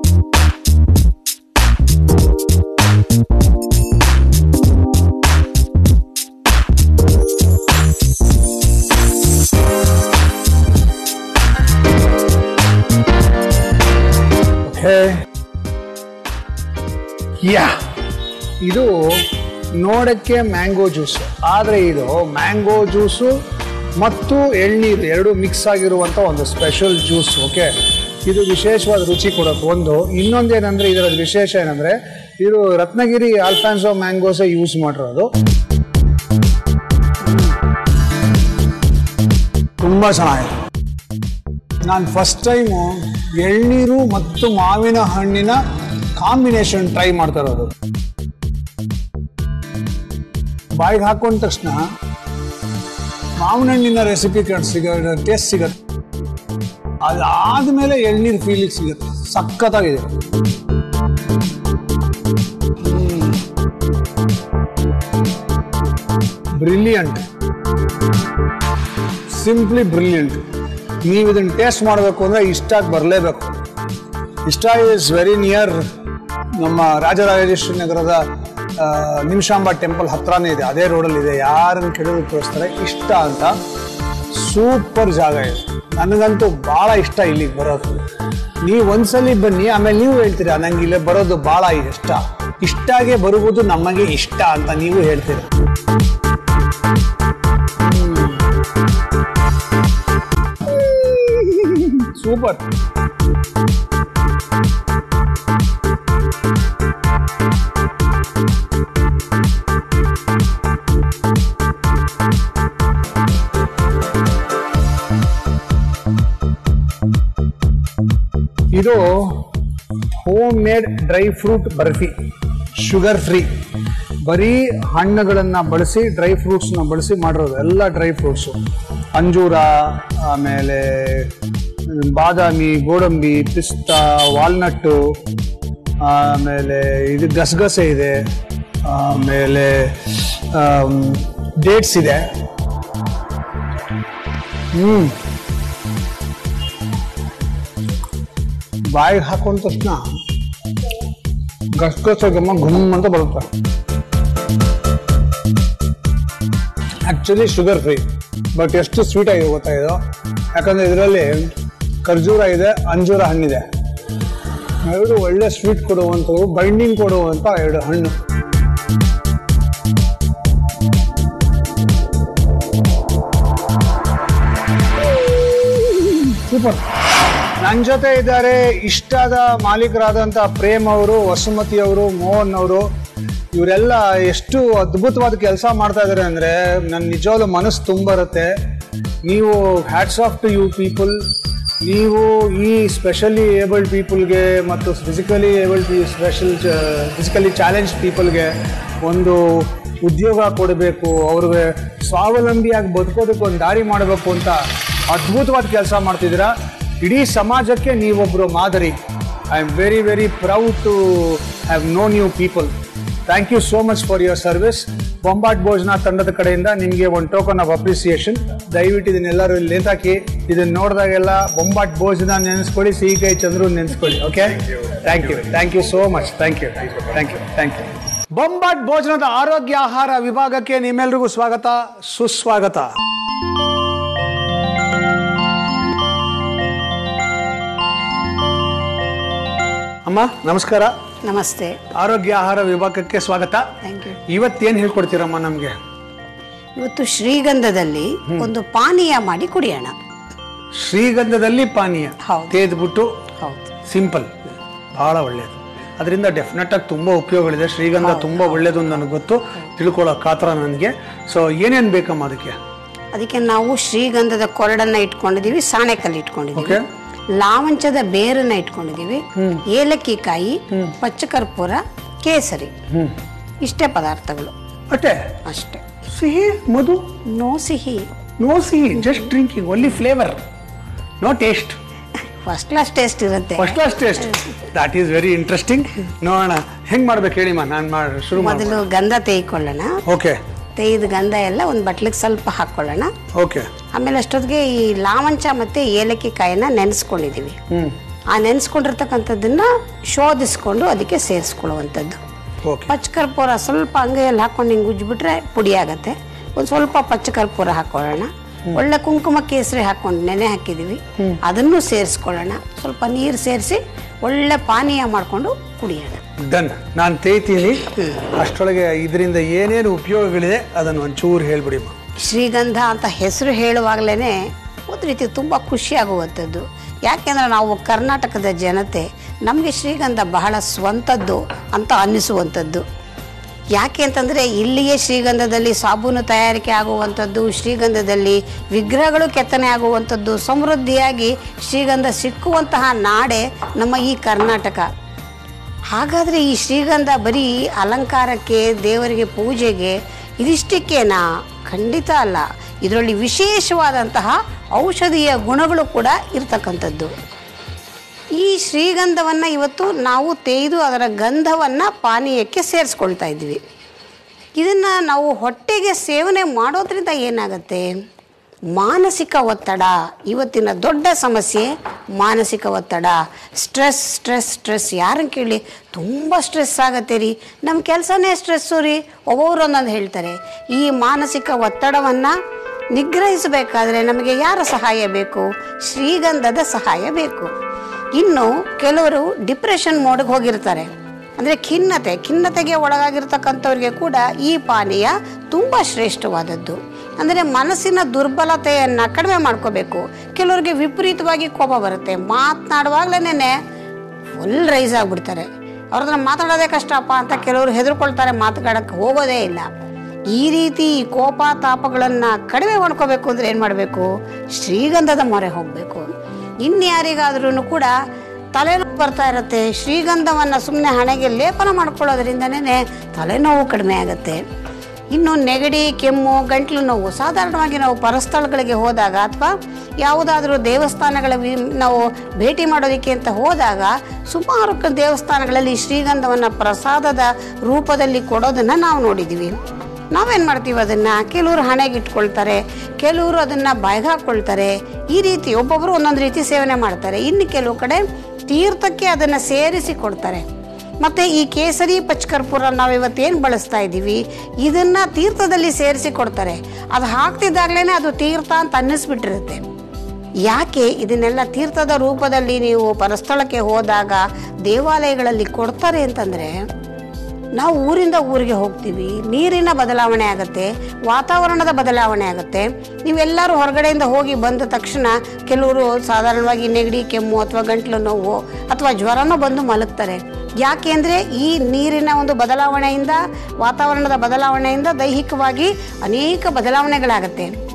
okay yeah ಇದು ನೋಡಕ್ಕೆ ಮ್ಯಾಂಗೋ ಜ್ಯೂಸ್ ಆದರೆ ಇದು ಮ್ಯಾಂಗೋ ಜ್ಯೂಸು ಮತ್ತು ಎಳ್ನೀರು ಎರಡು ಮಿಕ್ಸ್ ಆಗಿರುವಂಥ ಒಂದು ಸ್ಪೆಷಲ್ ಜ್ಯೂಸ್ ಓಕೆ ಇದು ವಿಶೇಷವಾದ ರುಚಿ ಕೊಡೋದು ಒಂದು ಇನ್ನೊಂದೇನೆಂದ್ರೆ ಇದರ ವಿಶೇಷ ಏನಂದ್ರೆ ಇದು ರತ್ನಗಿರಿ ಆಲ್ಫಾನ್ಸೋ ಮ್ಯಾಂಗೋಸೇ ಯೂಸ್ ಮಾಡಿರೋದು ತುಂಬ ಚೆನ್ನಾಗಿದೆ ನಾನು ಫಸ್ಟ್ ಟೈಮು ಎಳ್ನೀರು ಮತ್ತು ಮಾವಿನ ಹಣ್ಣಿನ ಕಾಂಬಿನೇಷನ್ ಟ್ರೈ ಮಾಡ್ತಾ ಇರೋದು ಬಾಯಿಗೆ ಹಾಕೊಂಡ ತಕ್ಷಣ ಮಾವಿನ ಹಣ್ಣಿನ ರೆಸಿಪಿ ಸಿಗ ಟೇಸ್ಟ್ ಸಿಗತ್ತೆ ಅದಾದ್ಮೇಲೆ ಎಳ್ನೀರು ಫೀಲಿಂಗ್ ಸಿಗುತ್ತೆ ಸಖತ್ತಾಗಿದೆ ಬ್ರಿಲಿಯಂಟ್ ಸಿಂಪ್ಲಿ ಬ್ರಿಲಿಯಂಟ್ ನೀವು ಇದನ್ನ ಟೇಸ್ಟ್ ಮಾಡಬೇಕು ಅಂದ್ರೆ ಇಷ್ಟಾಗಿ ಬರಲೇಬೇಕು ಇಷ್ಟ ಇಸ್ ವೆರಿ ನಿಯರ್ ನಮ್ಮ ರಾಜರಾಜೇಶ್ವರಿ ನಗರದ ಆ, ನಿಮಿಷಾಂಬ ಟೆಂಪಲ್ ಹತ್ರನೇ ಇದೆ ಅದೇ ರೋಡಲ್ಲಿ ಇದೆ ಯಾರನ್ನು ಕೇಳಿದ್ರು ತೋರಿಸ್ತಾರೆ ಇಷ್ಟ ಅಂತ ಸೂಪರ್ ಜಾಗ ಇದೆ ನನಗಂತೂ ಭಾಳ ಇಷ್ಟ ಇಲ್ಲಿಗೆ ಬರೋದು ನೀವು ಒಂದ್ಸಲಿ ಬನ್ನಿ ಆಮೇಲೆ ನೀವು ಹೇಳ್ತೀರಾ ನಂಗೆ ಇಲ್ಲಿ ಬರೋದು ಭಾಳ ಇಷ್ಟ ಇಷ್ಟಾಗೆ ಬರುವುದು ನಮಗೆ ಇಷ್ಟ ಅಂತ ನೀವು ಹೇಳ್ತೀರಾ ಸೂಪರ್ ಇದು home made dry fruit barfi sugar free ಬರೀ ಹಣ್ಣುಗಳನ್ನು ಬಳಸಿ ಡ್ರೈ ಫ್ರೂಟ್ಸ್ನ ಬಳಸಿ ಮಾಡಿರೋದು ಎಲ್ಲ ಡ್ರೈ ಫ್ರೂಟ್ಸು ಅಂಜೂರ ಆಮೇಲೆ ಬಾದಾಮಿ ಗೋಡಂಬಿ ಪಿಸ್ತಾ ವಾಲ್ನಟ್ಟು ಆಮೇಲೆ ಇದು ಗಸಗಸೆ ಇದೆ ಆಮೇಲೆ ಡೇಟ್ಸ್ ಇದೆ ಹ್ಞೂ ಬಾಯಿಗೆ ಹಾಕೊಂಡ ತಕ್ಷಣ ಗಸಗಸೆ ಘಮ ಘುಮ್ ಅಂತ ಬರುತ್ತೆ ಆಕ್ಚುಲಿ ಶುಗರ್ ಫ್ರೀ ಬಟ್ ಎಷ್ಟು ಸ್ವೀಟ್ ಆಗಿದೆ ಗೊತ್ತಾ ಇದು ಯಾಕಂದ್ರೆ ಇದರಲ್ಲಿ ಖರ್ಜೂರ ಇದೆ ಅಂಜೂರ ಹಣ್ಣಿದೆ ಎರಡು ಒಳ್ಳೆ ಸ್ವೀಟ್ ಕೊಡುವಂಥವು ಬೈಂಡಿಂಗ್ ಕೊಡುವಂಥ ಎರಡು ಹಣ್ಣು ಸೂಪರ್ ನನ್ನ ಜೊತೆ ಇದ್ದಾರೆ ಇಷ್ಟದ ಮಾಲೀಕರಾದಂಥ ಪ್ರೇಮ್ ಅವರು ವಸುಮತಿ ಅವರು ಮೋಹನ್ ಅವರು ಇವರೆಲ್ಲ ಎಷ್ಟು ಅದ್ಭುತವಾದ ಕೆಲಸ ಮಾಡ್ತಾ ಇದ್ದಾರೆ ಅಂದ್ರೆ ನನ್ನ ನಿಜವಾಗ್ಲೂ ಮನಸ್ಸು ತುಂಬ ಬರುತ್ತೆ ನೀವು hats off to you people ನೀವು ಈ ಸ್ಪೆಷಲಿ ಏಬಲ್ಡ್ ಪೀಪಲ್ಗೆ ಮತ್ತು physically abled special physically challenge ಪೀಪಲ್ಗೆ ಒಂದು ಉದ್ಯೋಗ ಕೊಡಬೇಕು ಅವ್ರಿಗೆ ಸ್ವಾವಲಂಬಿಯಾಗಿ ಬದುಕೋದಕ್ಕೆ ಒಂದು ದಾರಿ ಮಾಡಬೇಕು ಅಂತ ಅದ್ಭುತವಾದ ಕೆಲಸ ಮಾಡ್ತಿದ್ದೀರಾ ಇಡೀ ಸಮಾಜಕ್ಕೆ ನೀವೊಬ್ಬರು ಮಾದರಿ I am very very proud to have known you people thank you so much for your service Bombat Bhojana ತಂಡದ ಕಡೆಯಿಂದ ನಿಮಗೆ ಒಂದು ಟೋಕನ್ ಆಫ್ ಅಪ್ರಿಸಿಯೇಷನ್ ದಯವಿಟ್ಟು ಇದನ್ನೆಲ್ಲರೂ ಇಲ್ಲಿ ನೇತಾಕಿ ಇದನ್ನ ನೋಡಿದಾಗೆಲ್ಲ ಬೊಂಬಾಟ್ ಭೋಜನ ನೆನೆಸ್ಕೊಳ್ಳಿ ಸಿಹಿ ಕೈ ಚಂದ್ರು ನೆನೆಸ್ಕೊಳ್ಳಿ okay thank you thank you so much thank you thank you thank you Bombat ಭೋಜನದ ಆರೋಗ್ಯ ಆಹಾರ ವಿಭಾಗಕ್ಕೆ ನಿಮ್ಮೆಲ್ರಿಗೂ ಸ್ವಾಗತ ಸುಸ್ವಾಗತ ಅಮ್ಮ ನಮಸ್ಕಾರ ನಮಸ್ತೆ ಆರೋಗ್ಯ ಆಹಾರ ವಿಭಾಗಕ್ಕೆ ಸ್ವಾಗತ ಥ್ಯಾಂಕ್ ಯು ಇವತ್ತೇನು ಹೇಳ್ಕೊಡ್ತೀರಮ್ಮ ನಮಗೆ ಇವತ್ತು ಶ್ರೀಗಂಧದಲ್ಲಿ ಒಂದು ಪಾನೀಯ ಮಾಡಿ ಕುಡಿಯೋಣ ಶ್ರೀಗಂಧದಲ್ಲಿ ಪಾನೀಯ ಹೌದು. ತೇದ್ಬಿಟ್ಟು ಹೌದು ಸಿಂಪಲ್ ಬಹಳ ಒಳ್ಳೆಯದು ಅದರಿಂದ ಡೆಫಿನೆಟ್ ಆಗಿ ತುಂಬ ಉಪಯೋಗಗಳಿದೆ ಶ್ರೀಗಂಧ ತುಂಬ ಒಳ್ಳೆಯದು ಅಂತ ನನಗೆ ಗೊತ್ತು ತಿಳ್ಕೊಳ್ಳೋ ಕಾತರ ನನಗೆ ಸೊ ಏನೇನು ಬೇಕಮ್ಮ ಅದಕ್ಕೆ ಅದಕ್ಕೆ ನಾವು ಶ್ರೀಗಂಧದ ಕೊರಡನ್ನ ಇಟ್ಕೊಂಡಿದೀವಿ ಸಾಣೆಕಲ್ಲು ಇಟ್ಕೊಂಡಿದೀವಿ ಓಕೆ ಲಾವಂಚದ ಬೇರನ್ನ ಇಟ್ಕೊಂಡಿದೀವಿ ಏಲಕ್ಕಿ ಕಾಯಿ ಪಚ್ಚಕರ್ಪೂರ ಕೇಸರಿ ಹ್ಞೂ ಇಷ್ಟೇ ಪದಾರ್ಥಗಳು ಅಟ್ಟೆ ಅಷ್ಟೇ ಸಿಹಿ ಮಧು ನೋ ಸಿಹಿ ನೋ ಸಿಹಿ just drinking only flavour no taste first class taste ಇರುತ್ತೆ first class taste that is very interesting ನೋಡೋಣ ಹೆಂಗ್ ಮಾಡ್ಬೇಕು ಹೇಳಿಮ್ಮ ನಾನು ಮಾಡಿ ಶುರು ಮಾಡಿ ಮೊದಲು ಗಂಧ ತೇಯ್ಕೊಳ್ಳೋಣ ಓಕೆ ತೇಯ್ದ ಗಂಧ ಎಲ್ಲ ಒಂದು ಬಟ್ಲಿಗೆ ಸ್ವಲ್ಪ ಹಾಕೊಳ್ಳೋಣ ಓಕೆ ಆಮೇಲೆ ಅಷ್ಟೊತ್ತಿಗೆ ಈ ಲಾವಂಚ ಮತ್ತೆ ಏಲಕ್ಕಿ ಕಾಯಿನ ನೆನೆಸ್ಕೊಂಡಿದೀವಿ ಹ್ಮ್ ಆ ನೆನೆಸ್ಕೊಂಡಿರ್ತಕ್ಕಂಥದ್ದನ್ನ ಶೋಧಿಸ್ಕೊಂಡು ಅದಕ್ಕೆ ಸೇರಿಸ್ಕೊಳ್ಳುವಂಥದ್ದು ಓಕೆ ಪಚ್ಚಕರ್ಪೂರ ಸ್ವಲ್ಪ ಅಂಗೈಯಲ್ಲಿ ಹಾಕೊಂಡು ಹಿಂಗೆ ಉಜ್ಜಿಬಿಟ್ರೆ ಪುಡಿ ಆಗತ್ತೆ ಒಂದು ಸ್ವಲ್ಪ ಪಚ್ಚಕರ್ಪೂರ ಹಾಕೊಳ್ಳೋಣ ಒಳ್ಳೆ ಕುಂಕುಮ ಕೇಸರಿ ಹಾಕೊಂಡು ನೆನೆ ಹಾಕಿದೀವಿ ಅದನ್ನು ಸೇರಿಸ್ಕೊಳ್ಳೋಣ ಸ್ವಲ್ಪ ನೀರು ಸೇರಿಸಿ ಒಳ್ಳೆ ಪಾನೀಯ ಮಾಡಿಕೊಂಡು ಕುಡಿಯೋಣ ಡನ್ ನಾನು ತೇಯ್ತೀನಿ ಅಷ್ಟರೊಳಗೆ ಇದರಿಂದ ಏನೇನು ಉಪಯೋಗಗಳಿದೆ ಅದನ್ನು ಒಂಚೂರು ಹೇಳ್ಬಿಡಿಮ್ಮ ಶ್ರೀಗಂಧ ಅಂತ ಹೆಸರು ಹೇಳುವಾಗಲೇ ಒಂದು ರೀತಿ ತುಂಬ ಖುಷಿಯಾಗುವಂಥದ್ದು ಯಾಕೆಂದರೆ ನಾವು ಕರ್ನಾಟಕದ ಜನತೆ ನಮಗೆ ಶ್ರೀಗಂಧ ಬಹಳ ಸ್ವಂತದ್ದು ಅಂತ ಅನ್ನಿಸುವಂಥದ್ದು ಯಾಕೆ ಅಂತಂದರೆ ಇಲ್ಲಿಯೇ ಶ್ರೀಗಂಧದಲ್ಲಿ ಸಾಬೂನು ತಯಾರಿಕೆ ಆಗುವಂಥದ್ದು ಶ್ರೀಗಂಧದಲ್ಲಿ ವಿಗ್ರಹಗಳು ಕೆತ್ತನೆ ಆಗುವಂಥದ್ದು ಸಮೃದ್ಧಿಯಾಗಿ ಶ್ರೀಗಂಧ ಸಿಕ್ಕುವಂತಹ ನಾಡೆ ನಮ್ಮ ಈ ಕರ್ನಾಟಕ ಹಾಗಾದರೆ ಈ ಶ್ರೀಗಂಧ ಬರೀ ಅಲಂಕಾರಕ್ಕೆ ದೇವರಿಗೆ ಪೂಜೆಗೆ ಇದಿಷ್ಟಕ್ಕೇನಾ ಖಂಡಿತ ಅಲ್ಲ ಇದರಲ್ಲಿ ವಿಶೇಷವಾದಂತಹ ಔಷಧೀಯ ಗುಣಗಳು ಕೂಡ ಇರ್ತಕ್ಕಂಥದ್ದು ಈ ಶ್ರೀಗಂಧವನ್ನು ಇವತ್ತು ನಾವು ತೇಯ್ದು ಅದರ ಗಂಧವನ್ನು ಪಾನೀಯಕ್ಕೆ ಸೇರಿಸ್ಕೊಳ್ತಾ ಇದ್ವಿ ಇದನ್ನು ನಾವು ಹೊಟ್ಟೆಗೆ ಸೇವನೆ ಮಾಡೋದ್ರಿಂದ ಏನಾಗುತ್ತೆ ಮಾನಸಿಕ ಒತ್ತಡ ಇವತ್ತಿನ ದೊಡ್ಡ ಸಮಸ್ಯೆ ಮಾನಸಿಕ ಒತ್ತಡ ಸ್ಟ್ರೆಸ್ ಸ್ಟ್ರೆಸ್ ಸ್ಟ್ರೆಸ್ ಯಾರನ್ನು ಕೇಳಿ ತುಂಬ ಸ್ಟ್ರೆಸ್ ಆಗತ್ತೆ ರೀ ನಮ್ಮ ಕೆಲಸನೇ ಸ್ಟ್ರೆಸ್ಸು ರೀ ಒಬ್ಬೊಬ್ರು ಒಂದೊಂದು ಹೇಳ್ತಾರೆ ಈ ಮಾನಸಿಕ ಒತ್ತಡವನ್ನು ನಿಗ್ರಹಿಸಬೇಕಾದ್ರೆ ನಮಗೆ ಯಾರ ಸಹಾಯ ಬೇಕು ಶ್ರೀಗಂಧದ ಸಹಾಯ ಬೇಕು ಇನ್ನು ಕೆಲವರು ಡಿಪ್ರೆಷನ್ ಮೋಡ್ಗೆ ಹೋಗಿರ್ತಾರೆ ಅಂದರೆ ಖಿನ್ನತೆ ಖಿನ್ನತೆಗೆ ಒಳಗಾಗಿರ್ತಕ್ಕಂಥವ್ರಿಗೆ ಕೂಡ ಈ ಪಾನೀಯ ತುಂಬ ಶ್ರೇಷ್ಠವಾದದ್ದು ಅಂದರೆ ಮನಸ್ಸಿನ ದುರ್ಬಲತೆಯನ್ನು ಕಡಿಮೆ ಮಾಡ್ಕೋಬೇಕು ಕೆಲವರಿಗೆ ವಿಪರೀತವಾಗಿ ಕೋಪ ಬರುತ್ತೆ ಮಾತನಾಡುವಾಗಲೇ ಫುಲ್ ರೈಸ್ ಆಗಿಬಿಡ್ತಾರೆ ಅವ್ರ ಹತ್ರ ಮಾತಾಡೋದೇ ಕಷ್ಟಪ್ಪ ಅಂತ ಕೆಲವರು ಹೆದರ್ಕೊಳ್ತಾರೆ ಮಾತನಾಡಕ್ಕೆ ಹೋಗೋದೇ ಇಲ್ಲ ಈ ರೀತಿ ಕೋಪ ತಾಪಗಳನ್ನು ಕಡಿಮೆ ಮಾಡ್ಕೋಬೇಕು ಅಂದರೆ ಏನು ಮಾಡಬೇಕು ಶ್ರೀಗಂಧದ ಮೊರೆ ಹೋಗಬೇಕು ಇನ್ಯಾರಿಗಾದ್ರೂ ಕೂಡ ತಲೆನೋವು ಬರ್ತಾ ಇರುತ್ತೆ ಶ್ರೀಗಂಧವನ್ನು ಸುಮ್ಮನೆ ಹಣೆಗೆ ಲೇಪನ ಮಾಡ್ಕೊಳ್ಳೋದ್ರಿಂದನೇ ತಲೆನೋವು ಕಡಿಮೆ ಆಗುತ್ತೆ ಇನ್ನು ನೆಗಡಿ ಕೆಮ್ಮು ಗಂಟ್ಲು ನೋವು ಸಾಧಾರಣವಾಗಿ ನಾವು ಪರಸ್ಥಳಗಳಿಗೆ ಹೋದಾಗ ಅಥವಾ ಯಾವುದಾದ್ರೂ ದೇವಸ್ಥಾನಗಳ ವಿ- ನಾವು ಭೇಟಿ ಮಾಡೋದಕ್ಕೆ ಅಂತ ಹೋದಾಗ ಸುಮಾರು ಕ- ದೇವಸ್ಥಾನಗಳಲ್ಲಿ ಶ್ರೀಗಂಧವನ್ನು ಪ್ರಸಾದದ ರೂಪದಲ್ಲಿ ಕೊಡೋದನ್ನು ನಾವು ನೋಡಿದ್ದೀವಿ ನಾವೇನು ಮಾಡ್ತೀವಿ ಅದನ್ನು ಕೆಲವರು ಹಣೆಗೆ ಇಟ್ಕೊಳ್ತಾರೆ ಕೆಲವರು ಅದನ್ನು ಬಾಯ್ಗೆ ಹಾಕ್ಕೊಳ್ತಾರೆ ಈ ರೀತಿ ಒಬ್ಬೊಬ್ಬರು ಒಂದೊಂದು ರೀತಿ ಸೇವನೆ ಮಾಡ್ತಾರೆ ಇನ್ನು ಕೆಲವು ಕಡೆ ತೀರ್ಥಕ್ಕೆ ಅದನ್ನು ಸೇರಿಸಿ ಕೊಡ್ತಾರೆ ಮತ್ತು ಈ ಕೇಸರಿ ಪಚ್ಕರ್ಪೂರ ನಾವು ಇವತ್ತೇನು ಬಳಸ್ತಾ ಇದ್ದೀವಿ ಇದನ್ನು ತೀರ್ಥದಲ್ಲಿ ಸೇರಿಸಿ ಕೊಡ್ತಾರೆ ಅದು ಹಾಕ್ತಿದ್ದಾಗಲೇ ಅದು ತೀರ್ಥ ಅಂತ ಅನ್ನಿಸ್ಬಿಟ್ಟಿರುತ್ತೆ ಯಾಕೆ ಇದನ್ನೆಲ್ಲ ತೀರ್ಥದ ರೂಪದಲ್ಲಿ ನೀವು ಪರಸ್ಥಳಕ್ಕೆ ಹೋದಾಗ ದೇವಾಲಯಗಳಲ್ಲಿ ಕೊಡ್ತಾರೆ ಅಂತಂದರೆ ನಾವು ಊರಿಂದ ಊರಿಗೆ ಹೋಗ್ತೀವಿ ನೀರಿನ ಬದಲಾವಣೆ ಆಗುತ್ತೆ ವಾತಾವರಣದ ಬದಲಾವಣೆ ಆಗುತ್ತೆ ನೀವೆಲ್ಲರೂ ಹೊರಗಡೆಯಿಂದ ಹೋಗಿ ಬಂದ ತಕ್ಷಣ ಕೆಲವರು ಸಾಧಾರಣವಾಗಿ ನೆಗಡಿ ಕೆಮ್ಮು ಅಥವಾ ಗಂಟ್ಲು ನೋವು ಅಥವಾ ಜ್ವರನೂ ಬಂದು ಮಲಗ್ತಾರೆ ಯಾಕೆ ಅಂದರೆ ಈ ನೀರಿನ ಒಂದು ಬದಲಾವಣೆಯಿಂದ ವಾತಾವರಣದ ಬದಲಾವಣೆಯಿಂದ ದೈಹಿಕವಾಗಿ ಅನೇಕ ಬದಲಾವಣೆಗಳಾಗತ್ತೆ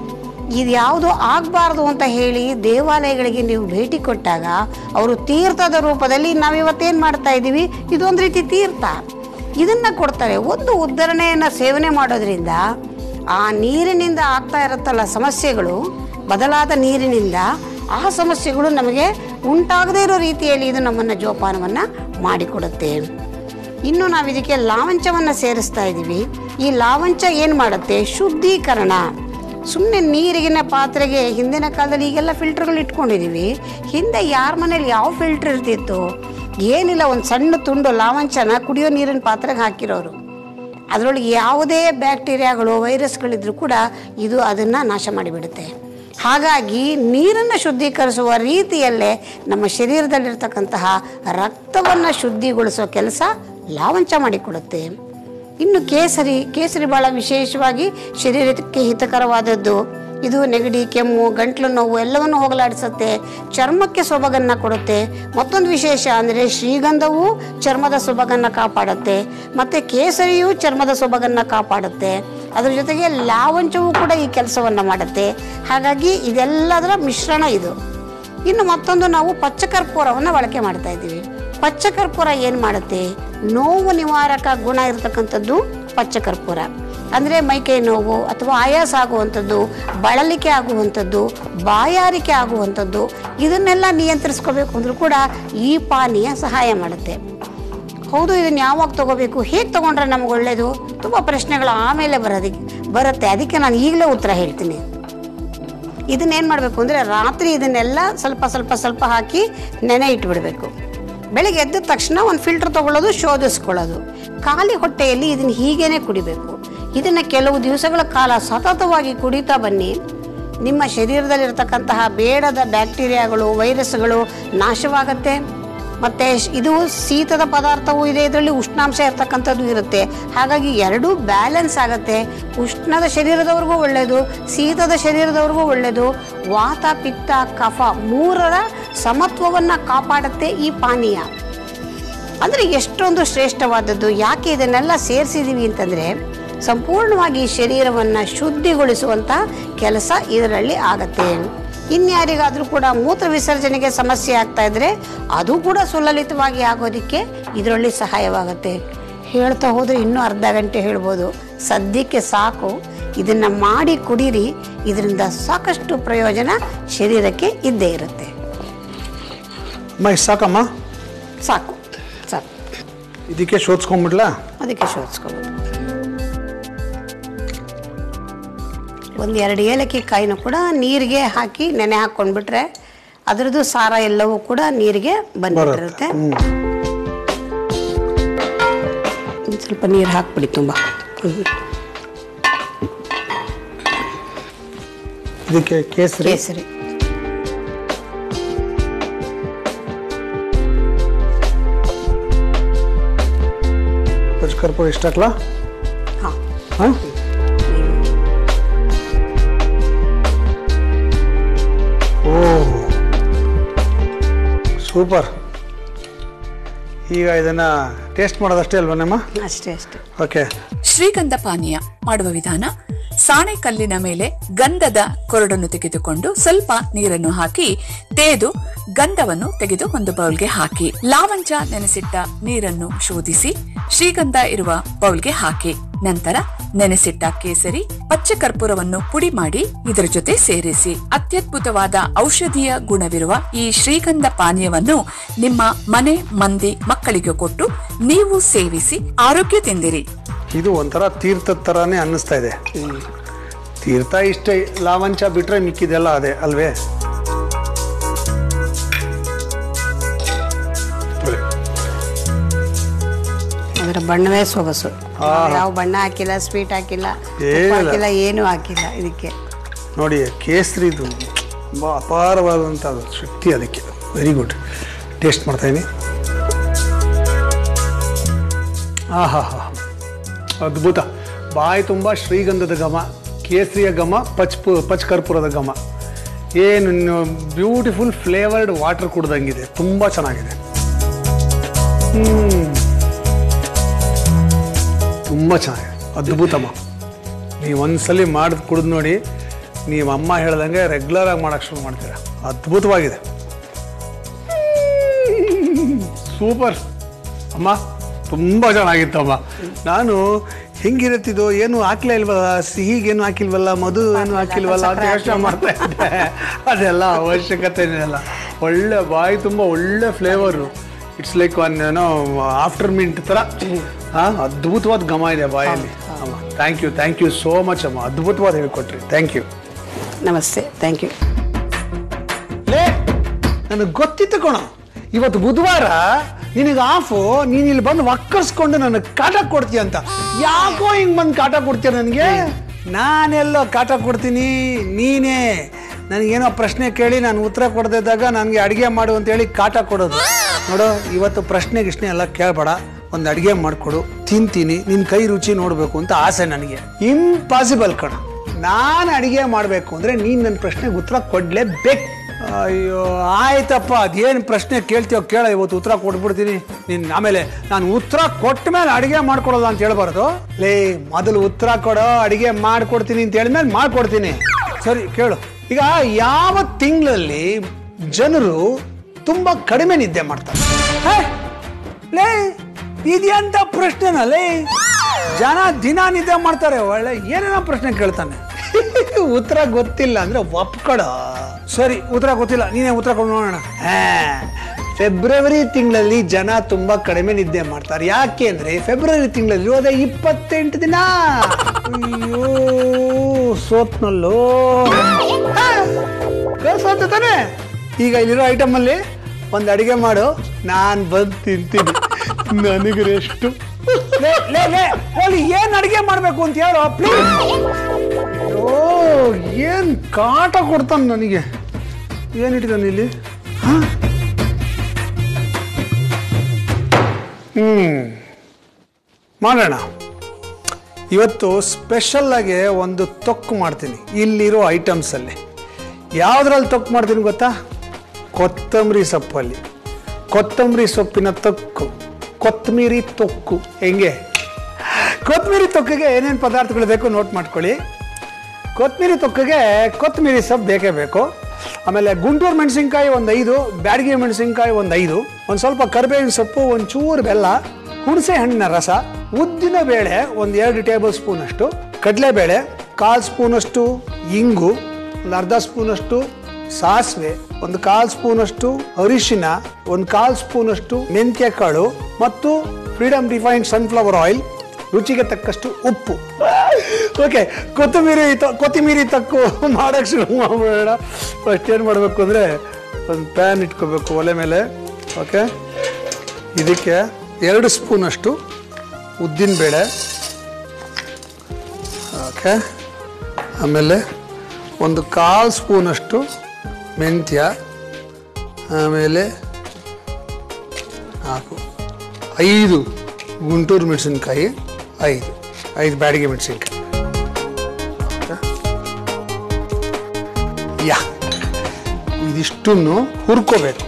ಇದ್ಯಾವುದು ಆಗಬಾರ್ದು ಅಂತ ಹೇಳಿ ದೇವಾಲಯಗಳಿಗೆ ನೀವು ಭೇಟಿ ಕೊಟ್ಟಾಗ ಅವರು ತೀರ್ಥದ ರೂಪದಲ್ಲಿ ನಾವಿವತ್ತೇನು ಮಾಡ್ತಾ ಇದ್ದೀವಿ ಇದೊಂದು ರೀತಿ ತೀರ್ಥ ಇದನ್ನ ಕೊಡ್ತಾರೆ ಒಂದು ಉದ್ಧರಣೆಯನ್ನು ಸೇವನೆ ಮಾಡೋದ್ರಿಂದ ಆ ನೀರಿನಿಂದ ಆಗ್ತಾ ಇರುತ್ತಲ್ಲ ಸಮಸ್ಯೆಗಳು ಬದಲಾದ ನೀರಿನಿಂದ ಆ ಸಮಸ್ಯೆಗಳು ನಮಗೆ ಉಂಟಾಗದೇ ಇರೋ ರೀತಿಯಲ್ಲಿ ಇದು ನಮ್ಮನ್ನು ಜೋಪಾನವನ್ನು ಮಾಡಿಕೊಡುತ್ತೆ ಇನ್ನು ನಾವು ಇದಕ್ಕೆ ಲಾವಂಚವನ್ನು ಸೇರಿಸ್ತಾ ಇದ್ದೀವಿ ಈ ಲಾವಂಚ ಏನು ಮಾಡುತ್ತೆ ಶುದ್ಧೀಕರಣ ಸುಮ್ಮನೆ ನೀರಿಗಿನ ಪಾತ್ರೆಗೆ ಹಿಂದಿನ ಕಾಲದಲ್ಲಿ ಈಗೆಲ್ಲ ಫಿಲ್ಟರ್ಗಳು ಇಟ್ಕೊಂಡಿದ್ದೀವಿ ಹಿಂದೆ ಯಾರ ಮನೇಲಿ ಯಾವ ಫಿಲ್ಟರ್ ಇರ್ತಿತ್ತು ಏನಿಲ್ಲ ಒಂದು ಸಣ್ಣ ತುಂಡು ಲಾವಂಚನ ಕುಡಿಯೋ ನೀರಿನ ಪಾತ್ರೆಗೆ ಹಾಕಿರೋರು ಅದರೊಳಗೆ ಯಾವುದೇ ಬ್ಯಾಕ್ಟೀರಿಯಾಗಳು ವೈರಸ್ಗಳಿದ್ರೂ ಕೂಡ ಇದು ಅದನ್ನು ನಾಶ ಮಾಡಿಬಿಡುತ್ತೆ ಹಾಗಾಗಿ ನೀರನ್ನು ಶುದ್ಧೀಕರಿಸುವ ರೀತಿಯಲ್ಲೇ ನಮ್ಮ ಶರೀರದಲ್ಲಿರ್ತಕ್ಕಂತಹ ರಕ್ತವನ್ನು ಶುದ್ಧಿಗೊಳಿಸುವ ಕೆಲಸ ಲಾವಂಚ ಮಾಡಿಕೊಡುತ್ತೆ ಇನ್ನು ಕೇಸರಿ ಕೇಸರಿ ಬಹಳ ವಿಶೇಷವಾಗಿ ಶರೀರಕ್ಕೆ ಹಿತಕರವಾದದ್ದು ಇದು ನೆಗಡಿ ಕೆಮ್ಮು ಗಂಟ್ಲು ನೋವು ಎಲ್ಲವನ್ನು ಹೋಗಲಾಡಿಸುತ್ತೆ ಚರ್ಮಕ್ಕೆ ಸೊಬಗನ್ನು ಕೊಡುತ್ತೆ ಮತ್ತೊಂದು ವಿಶೇಷ ಅಂದರೆ ಶ್ರೀಗಂಧವು ಚರ್ಮದ ಸೊಬಗನ್ನು ಕಾಪಾಡುತ್ತೆ ಮತ್ತು ಕೇಸರಿಯು ಚರ್ಮದ ಸೊಬಗನ್ನು ಕಾಪಾಡುತ್ತೆ ಅದ್ರ ಜೊತೆಗೆ ಲಾವಂಚವೂ ಕೂಡ ಈ ಕೆಲಸವನ್ನು ಮಾಡುತ್ತೆ ಹಾಗಾಗಿ ಇದೆಲ್ಲದರ ಮಿಶ್ರಣ ಇದು ಇನ್ನು ಮತ್ತೊಂದು ನಾವು ಪಚ್ಚಕರ್ಪೂರವನ್ನು ಬಳಕೆ ಮಾಡ್ತಾ ಇದ್ದೀವಿ ಪಚ್ಚಕರ್ಪೂರ ಏನು ಮಾಡುತ್ತೆ ನೋವು ನಿವಾರಕ ಗುಣ ಇರತಕ್ಕಂಥದ್ದು ಪಚ್ಚಕರ್ಪೂರ ಅಂದರೆ ಮೈಕೈ ನೋವು ಅಥವಾ ಆಯಾಸ ಆಗುವಂಥದ್ದು ಬಳಲಿಕೆ ಆಗುವಂಥದ್ದು ಬಾಯಾರಿಕೆ ಆಗುವಂಥದ್ದು ಇದನ್ನೆಲ್ಲ ನಿಯಂತ್ರಿಸ್ಕೋಬೇಕು ಅಂದರೂ ಕೂಡ ಈ ಪಾನೀಯ ಸಹಾಯ ಮಾಡುತ್ತೆ ಹೌದು ಇದನ್ನು ಯಾವಾಗ ತಗೋಬೇಕು ಹೇಗೆ ತಗೊಂಡ್ರೆ ನಮ್ಗೆ ಒಳ್ಳೆಯದು ತುಂಬ ಪ್ರಶ್ನೆಗಳು ಆಮೇಲೆ ಬರೋದಕ್ಕೆ ಬರುತ್ತೆ ಅದಕ್ಕೆ ನಾನು ಈಗಲೇ ಉತ್ತರ ಹೇಳ್ತೀನಿ ಇದನ್ನೇನು ಮಾಡಬೇಕು ಅಂದರೆ ರಾತ್ರಿ ಇದನ್ನೆಲ್ಲ ಸ್ವಲ್ಪ ಸ್ವಲ್ಪ ಸ್ವಲ್ಪ ಹಾಕಿ ನೆನೆ ಇಟ್ಬಿಡಬೇಕು ಬೆಳಗ್ಗೆ ಎದ್ದ ತಕ್ಷಣ ಒಂದು ಫಿಲ್ಟರ್ ತೊಗೊಳ್ಳೋದು ಶೋಧಿಸ್ಕೊಳ್ಳೋದು ಖಾಲಿ ಹೊಟ್ಟೆಯಲ್ಲಿ ಇದನ್ನು ಹೀಗೇನೆ ಕುಡಿಬೇಕು ಇದನ್ನು ಕೆಲವು ದಿವಸಗಳ ಕಾಲ ಸತತವಾಗಿ ಕುಡಿತಾ ಬನ್ನಿ ನಿಮ್ಮ ಶರೀರದಲ್ಲಿರ್ತಕ್ಕಂತಹ ಬೇಡದ ಬ್ಯಾಕ್ಟೀರಿಯಾಗಳು ವೈರಸ್ಗಳು ನಾಶವಾಗುತ್ತೆ ಮತ್ತು ಇದು ಶೀತದ ಪದಾರ್ಥವೂ ಇದೆ ಇದರಲ್ಲಿ ಉಷ್ಣಾಂಶ ಇರ್ತಕ್ಕಂಥದ್ದು ಇರುತ್ತೆ ಹಾಗಾಗಿ ಎರಡೂ ಬ್ಯಾಲೆನ್ಸ್ ಆಗುತ್ತೆ ಉಷ್ಣದ ಶರೀರದವ್ರಿಗೂ ಒಳ್ಳೆಯದು ಶೀತದ ಶರೀರದವ್ರಿಗೂ ಒಳ್ಳೆಯದು ವಾತ ಪಿತ್ತ ಕಫ ಮೂರರ ಸಮತ್ವವನ್ನು ಕಾಪಾಡುತ್ತೆ ಈ ಪಾನೀಯ ಅಂದರೆ ಎಷ್ಟೊಂದು ಶ್ರೇಷ್ಠವಾದದ್ದು ಯಾಕೆ ಇದನ್ನೆಲ್ಲ ಸೇರಿಸಿದ್ದೀವಿ ಅಂತಂದರೆ ಸಂಪೂರ್ಣವಾಗಿ ಶರೀರವನ್ನು ಶುದ್ಧಿಗೊಳಿಸುವಂಥ ಕೆಲಸ ಇದರಲ್ಲಿ ಆಗತ್ತೆ ಇನ್ಯಾರಿಗಾದರೂ ಕೂಡ ಮೂತ್ರ ವಿಸರ್ಜನೆಗೆ ಸಮಸ್ಯೆ ಆಗ್ತಾ ಇದ್ರೆ ಅದು ಕೂಡ ಸುಲಲಿತವಾಗಿ ಆಗೋದಕ್ಕೆ ಇದರಲ್ಲಿ ಸಹಾಯವಾಗುತ್ತೆ ಹೇಳ್ತಾ ಹೋದರೆ ಇನ್ನೂ ಅರ್ಧ ಗಂಟೆ ಹೇಳ್ಬೋದು ಸದ್ಯಕ್ಕೆ ಸಾಕು ಇದನ್ನು ಮಾಡಿ ಕುಡೀರಿ ಇದರಿಂದ ಸಾಕಷ್ಟು ಪ್ರಯೋಜನ ಶರೀರಕ್ಕೆ ಇದ್ದೇ ಇರುತ್ತೆ ಅಮ್ಮ ಇಷ್ಟ್ ಸಾಕಮ್ಮ ಸಾಕು ಸಾಕು ಇದಕ್ಕೆ ಶೋಧಿಸ್ಕೊಂಡ್ಬಿಡ್ಲಾ ಅದಕ್ಕೆ ಶೋಧಿಸ್ಕೋಬೋದು ಒಂದು ಎರಡು ಏಲಕ್ಕಿ ಕಾಯಿನೂ ಕೂಡ ನೀರಿಗೆ ಹಾಕಿ ನೆನೆ ಹಾಕ್ಕೊಂಡ್ಬಿಟ್ರೆ ಅದರದ್ದು ಸಾರ ಎಲ್ಲವೂ ಕೂಡ ನೀರಿಗೆ ಬಂದ್ಬಿಟ್ಟಿರುತ್ತೆ ಒಂದ್ ಸ್ವಲ್ಪ ನೀರು ಹಾಕ್ಬಿಡಿ ತುಂಬ ಇದಕ್ಕೆ ಕೇಸರಿ ಕೇಸರಿ ಪಚ್ಕರ್ಪುರ ಇಷ್ಟ ಹಾಕ್ಲಾ ಹಾಂ ಹಾಂ ಓ ಸೂಪರ್ ಈಗ ಇದನ್ನ ಟೇಸ್ಟ್ ಮಾಡೋದಷ್ಟೇ ಅಲ್ವನಮ್ಮ ಅಷ್ಟೇ ಅಷ್ಟೇ ಓಕೆ ಶ್ರೀಗಂಧ ಪಾನೀಯ ಮಾಡುವ ವಿಧಾನ ಸಾಣೆ ಕಲ್ಲಿನ ಮೇಲೆ ಗಂಧದ ಕೊರಡನ್ನು ತೆಗೆದುಕೊಂಡು ಸ್ವಲ್ಪ ನೀರನ್ನು ಹಾಕಿ ತೇದು ಗಂಧವನ್ನು ತೆಗೆದು ಒಂದು ಬೌಲ್ಗೆ ಹಾಕಿ ಲಾವಂಚ ನೆನೆಸಿಟ್ಟ ನೀರನ್ನು ಶೋಧಿಸಿ ಶ್ರೀಗಂಧ ಇರುವ ಬೌಲ್ಗೆ ಹಾಕಿ ನಂತರ ನೆನೆಸಿಟ್ಟ ಕೇಸರಿ ಪಚ್ಚ ಕರ್ಪೂರವನ್ನು ಪುಡಿ ಮಾಡಿ ಇದರ ಜೊತೆ ಸೇರಿಸಿ ಅತ್ಯದ್ಭುತವಾದ ಔಷಧೀಯ ಗುಣವಿರುವ ಈ ಶ್ರೀಗಂಧ ಪಾನೀಯವನ್ನು ನಿಮ್ಮ ಮನೆ ಮಂದಿ ಮಕ್ಕಳಿಗೆ ಕೊಟ್ಟು ನೀವು ಸೇವಿಸಿ ಆರೋಗ್ಯ ತಿಂದಿರಿ ಇದು ಒಂಥರ ತೀರ್ಥದ ಥರನೇ ಅನ್ನಿಸ್ತಾ ಇದೆ ತೀರ್ಥ ಇಷ್ಟೇ ಲಾವಂಚ ಬಿಟ್ರೆ ಮಿಕ್ಕಿದೆಲ್ಲ ಅದೇ ಅಲ್ವೇ ಅದರ ಬಣ್ಣವೇ ಸೊಗಸು ಆಹಾ. ಯಾವ ಬಣ್ಣ ಹಾಕಿಲ್ಲ ಸ್ವೀಟ್ ಹಾಕಿಲ್ಲ ಏನಿಲ್ಲ. ಉಪ್ಪು ಹಾಕಿಲ್ಲ ಏನೂ ಹಾಕಿಲ್ಲ ಇದಕ್ಕೆ ನೋಡಿ ಕೇಸರಿದು ತುಂಬ ಅಪಾರವಾದಂಥ ಶಕ್ತಿ ಅದಕ್ಕೆ ವೆರಿ ಗುಡ್ ಟೇಸ್ಟ್ ಮಾಡ್ತಾಯಿನಿ ಆಹಾ ಹಾ ಅದ್ಭುತ ಬಾಯಿ ತುಂಬ ಶ್ರೀಗಂಧದ ಘಮ ಕೇಸರಿಯ ಘಮ ಪಚ್ ಪು- ಪಚ್ ಕರ್ಪೂರದ ಘಮ ಏನು ಬ್ಯೂಟಿಫುಲ್ ಫ್ಲೇವರ್ಡ್ ವಾಟರ್ ಕುಡ್ದಂಗಿದೆ ತುಂಬ ಚೆನ್ನಾಗಿದೆ ಹ್ಮ್. ತುಂಬ ಚೆನ್ನಾಗಿದೆ ಅದ್ಭುತಮ್ಮ ನೀವು ಒಂದ್ಸಲಿ ಮಾಡಿ ಕುಡಿದು ನೋಡಿ ನೀವು ಅಮ್ಮ ಹೇಳ್ದಂಗೆ ರೆಗ್ಯುಲರ್ ಆಗಿ ಮಾಡಕ್ಕೆ ಶುರು ಮಾಡ್ತೀರಾ ಅದ್ಭುತವಾಗಿದೆ ಸೂಪರ್ ಅಮ್ಮ ತುಂಬ ಚೆನ್ನಾಗಿತ್ತಮ್ಮ ನಾನು ಹೆಂಗಿರುತ್ತಿದ್ದು ಏನು ಹಾಕ್ಲೇ ಇಲ್ವಲ್ಲ ಸಿಹಿಗೇನು ಹಾಕಿಲ್ವಲ್ಲ ಮಧು ಏನು ಹಾಕಿಲ್ವಲ್ಲ ಅಂತ ಯೋಚನೆ ಮಾಡ್ತಾ ಇದ್ದೆ ಅದೆಲ್ಲ ಅವಶ್ಯಕತೆ ಇಲ್ಲ ಒಳ್ಳೆ ಬಾಯಿ ತುಂಬ ಒಳ್ಳೆ ಫ್ಲೇವರು ಇಟ್ಸ್ ಲೈಕ್ ಒನ್ ಏನೋ ಆಫ್ಟರ್ ಮಿಂಟ್ ಥರ ಹಾಂ ಅದ್ಭುತವಾದ ಘಮ ಇದೆ ಬಾಯಲ್ಲಿ ಅಮ್ಮ thank you thank you so much ಅಮ್ಮ ಅದ್ಭುತವಾದ ಹೇಳ್ಕೊಟ್ರಿ ಥ್ಯಾಂಕ್ ಯು ನಮಸ್ತೆ ಥ್ಯಾಂಕ್ ಯು ಲೇ ನನಗೆ ಗೊತ್ತಿತ್ತು ಕಣ ಇವತ್ತು ಬುಧವಾರ ನಿನಗೆ ಆಫು ನೀನು ಇಲ್ಲಿ ಬಂದು ಒಕ್ಕರ್ಸ್ಕೊಂಡು ನನಗೆ ಕಾಟ ಕೊಡ್ತೀಯ ಅಂತ ಯಾಕೋ ಹಿಂಗ್ ಬಂದು ಕಾಟ ಕೊಡ್ತೀಯ ನನಗೆ ನಾನೆಲ್ಲೋ ಕಾಟ ಕೊಡ್ತೀನಿ ನೀನೇ ನನಗೇನೋ ಪ್ರಶ್ನೆ ಕೇಳಿ ನಾನು ಉತ್ತರ ಕೊಡದಿದ್ದಾಗ ನನಗೆ ಅಡುಗೆ ಮಾಡು ಅಂತೇಳಿ ಕಾಟ ಕೊಡೋದು ನೋಡು ಇವತ್ತು ಪ್ರಶ್ನೆ ಗಿಶ್ನೆ ಎಲ್ಲ ಕೇಳಬೇಡ ಒಂದು ಅಡುಗೆ ಮಾಡಿಕೊಡು ತಿಂತೀನಿ ನಿನ್ನ ಕೈ ರುಚಿ ನೋಡಬೇಕು ಅಂತ ಆಸೆ ನನಗೆ ಇಂಪಾಸಿಬಲ್ ಕಣ ನಾನು ಅಡಿಗೆ ಮಾಡಬೇಕು ಅಂದರೆ ನೀನು ನನ್ನ ಪ್ರಶ್ನೆಗೆ ಉತ್ತರ ಕೊಡಲೇಬೇಕು ಅಯ್ಯೋ ಆಯ್ತಪ್ಪ ಅದೇನು ಪ್ರಶ್ನೆ ಕೇಳ್ತೀಯೋ ಕೇಳ ಇವತ್ತು ಉತ್ತರ ಕೊಟ್ಬಿಡ್ತೀನಿ ನೀನು ಆಮೇಲೆ ನಾನು ಉತ್ತರ ಕೊಟ್ಟ ಮೇಲೆ ಅಡಿಗೆ ಮಾಡ್ಕೊಡೋಲ್ಲ ಅಂತ ಹೇಳ್ಬಾರ್ದು ಲೇ ಮೊದಲು ಉತ್ತರ ಕೊಡೋ ಅಡಿಗೆ ಮಾಡ್ಕೊಡ್ತೀನಿ ಅಂತ ಹೇಳಿದ್ಮೇಲೆ ಮಾಡ್ಕೊಡ್ತೀನಿ ಸರಿ ಕೇಳು ಈಗ ಯಾವ ತಿಂಗಳಲ್ಲಿ ಜನರು ತುಂಬ ಕಡಿಮೆ ನಿದ್ದೆ ಮಾಡ್ತಾರೆ ಹೇ? ಲೇ ಇದೆಂತ ಪ್ರಶ್ನೆನ ಲೇ ಜನ ದಿನ ನಿದ್ದೆ ಮಾಡ್ತಾರೆ ಒಳ್ಳೆ ಏನೇನೋ ಪ್ರಶ್ನೆ ಕೇಳ್ತಾನೆ ಉತ್ತರ ಗೊತ್ತಿಲ್ಲ ಅಂದ್ರೆ ಒಪ್ಕೊಡ ಸರಿ ಉತ್ತರ ಗೊತ್ತಿಲ್ಲ ನೀನೇ ಉತ್ತರ ಕೊಡು ನೋಡೋಣ ಹಾ, ಫೆಬ್ರವರಿ ತಿಂಗಳಲ್ಲಿ ಜನ ತುಂಬಾ ಕಡಿಮೆ ನಿದ್ದೆ ಮಾಡ್ತಾರೆ ಯಾಕೆ ಅಂದ್ರೆ ಫೆಬ್ರವರಿ ತಿಂಗಳಲ್ಲಿ ಇರೋದೇ ಇಪ್ಪತ್ತೆಂಟು ದಿನ ಅಯ್ಯೋ ಸೋತ್ನಲ್ಲೋ ಹಾ, ಸೋತ ತಾನೆ ಈಗ ಇಲ್ಲಿರೋ ಐಟಮ್ ಅಲ್ಲಿ ಒಂದು ಅಡಿಗೆ ಮಾಡು ನಾನ್ ಬಂದು ತಿಂತೀನಿ ನನಗೆ ರೆಸ್ಟು ಲೇ ಲೇ ಲೇ ಹೋಲಿ ಏನ್ ಅಡಿಗೆ ಮಾಡ್ಬೇಕು ಅಂತ ಹೇಳು ಪ್ಲೀಸ್ ಓ ಏನ್ ಕಾಟ ಕೊಡ್ತಾನೆ ನನಗೆ ಏನ್ ಇಟ್ಟಿದ್ದಾನೆ ಇಲ್ಲಿ ಹ? ಹ್ಮ್ ಮಾಡೋಣ ಇವತ್ತು ಸ್ಪೆಷಲ್ ಆಗಿ ಒಂದು ತೊಕ್ಕು ಮಾಡ್ತೀನಿ ಇಲ್ಲಿರೋ ಐಟಮ್ಸ್ ಅಲ್ಲಿ ಯಾವ್ದ್ರಲ್ಲಿ ತೊಕ್ಕು ಮಾಡ್ತೀನಿ ಗೊತ್ತಾ ಕೊತ್ತಂಬರಿ ಸೊಪ್ಪಲ್ಲಿ ಕೊತ್ತಂಬರಿ ಸೊಪ್ಪಿನ ತೊಕ್ಕು ಕೊತ್ತಂಬರಿ ತೊಕ್ಕು ಹೆಂಗೆ ಕೊತ್ತಂಬರಿ ತೊಕ್ಕಿಗೆ ಏನೇನು ಪದಾರ್ಥಗಳು ಬೇಕು ನೋಟ್ ಮಾಡ್ಕೊಳ್ಳಿ ಕೊತ್ತಂಬರಿ ತೊಕ್ಕಿಗೆ ಕೊತ್ತಂಬರಿ ಸೊಪ್ಪು ಬೇಕೇ ಬೇಕು ಆಮೇಲೆ ಗುಂಟೂರು ಮೆಣಸಿನ್ಕಾಯಿ ಒಂದು ಐದು ಬ್ಯಾಡಗಿ ಮೆಣಸಿನ್ಕಾಯಿ ಒಂದು ಐದು ಒಂದು ಸ್ವಲ್ಪ ಕರಿಬೇವಿನ ಸೊಪ್ಪು ಒಂದು ಚೂರು ಬೆಲ್ಲ ಹುಣಸೆ ಹಣ್ಣಿನ ರಸ ಉದ್ದಿನ ಬೇಳೆ ಒಂದು ಎರಡು ಟೇಬಲ್ ಸ್ಪೂನ್ ಅಷ್ಟು ಕಡಲೆಬೇಳೆ ಕಾಲು ಸ್ಪೂನಷ್ಟು ಇಂಗು ಒಂದು ಅರ್ಧ ಸ್ಪೂನಷ್ಟು ಸಾಸಿವೆ ಒಂದು ಕಾಲು ಸ್ಪೂನಷ್ಟು ಅರಿಶಿನ ಒಂದು ಕಾಲು ಸ್ಪೂನಷ್ಟು ಮೆಂತ್ಯ ಕಾಳು ಮತ್ತು ಫ್ರೀಡಮ್ ರಿಫೈನ್ಡ್ ಸನ್ಫ್ಲವರ್ ಆಯಿಲ್ ರುಚಿಗೆ ತಕ್ಕಷ್ಟು ಉಪ್ಪು ಓಕೆ ಕೊತ್ತಂಬರಿ ತ- ಕೊತ್ತಿಮೀರಿ ತಕ್ಕು ಮಾಡಕ್ಕೆ ಶುರು ಮಾಡಬೇಡ ಫಸ್ಟ್ ಏನು ಮಾಡಬೇಕು ಅಂದರೆ ಒಂದು ಪ್ಯಾನ್ ಇಟ್ಕೋಬೇಕು ಒಲೆ ಮೇಲೆ ಓಕೆ ಇದಕ್ಕೆ ಎರಡು ಸ್ಪೂನಷ್ಟು ಉದ್ದಿನ ಬೇಳೆ ಓಕೆ ಆಮೇಲೆ ಒಂದು ಕಾಲು ಸ್ಪೂನಷ್ಟು ಮೆಂತ್ಯ ಆಮೇಲೆ ನಾಲ್ಕು ಐದು ಗುಂಟೂರು ಮೆಣಸಿನ್ಕಾಯಿ ಐದು ಐದು ಬ್ಯಾಡಿಗೆ ಮೆಣಸಿನ್ಕಾಯಿ ಯಾ ಇದಿಷ್ಟನ್ನು ಹುರ್ಕೋಬೇಕು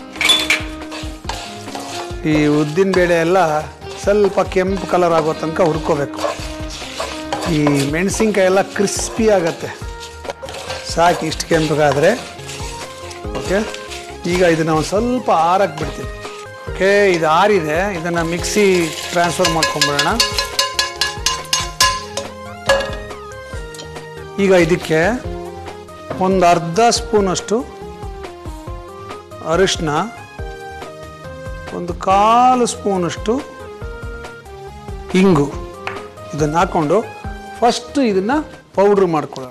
ಈ ಉದ್ದಿನ ಬೇಳೆ ಎಲ್ಲ ಸ್ವಲ್ಪ ಕೆಂಪು ಕಲರ್ ಆಗೋ ತನಕ ಹುರ್ಕೋಬೇಕು ಈ ಮೆಣಸಿನ್ಕಾಯಿ ಎಲ್ಲ ಕ್ರಿಸ್ಪಿ ಆಗತ್ತೆ ಸಾಕು ಇಷ್ಟು ಕೆಂಪಗಾದರೆ ಓಕೆ ಈಗ ಇದನ್ನು ಒಂದು ಸ್ವಲ್ಪ ಆರಕ್ಕೆ ಬಿಡ್ತೀನಿ ಓಕೆ ಇದು ಆರಿದೆ ಇದನ್ನು ಮಿಕ್ಸಿ ಟ್ರಾನ್ಸ್ಫರ್ ಮಾಡ್ಕೊಂಬಿಡೋಣ ಈಗ ಇದಕ್ಕೆ ಒಂದು ಅರ್ಧ ಸ್ಪೂನಷ್ಟು ಅರಿಶಿನ ಒಂದು ಕಾಲು ಸ್ಪೂನಷ್ಟು ಇಂಗು ಇದನ್ನು ಹಾಕ್ಕೊಂಡು ಫಸ್ಟ್ ಇದನ್ನು ಪೌಡ್ರ್ ಮಾಡ್ಕೊಳ್ಳೋಣ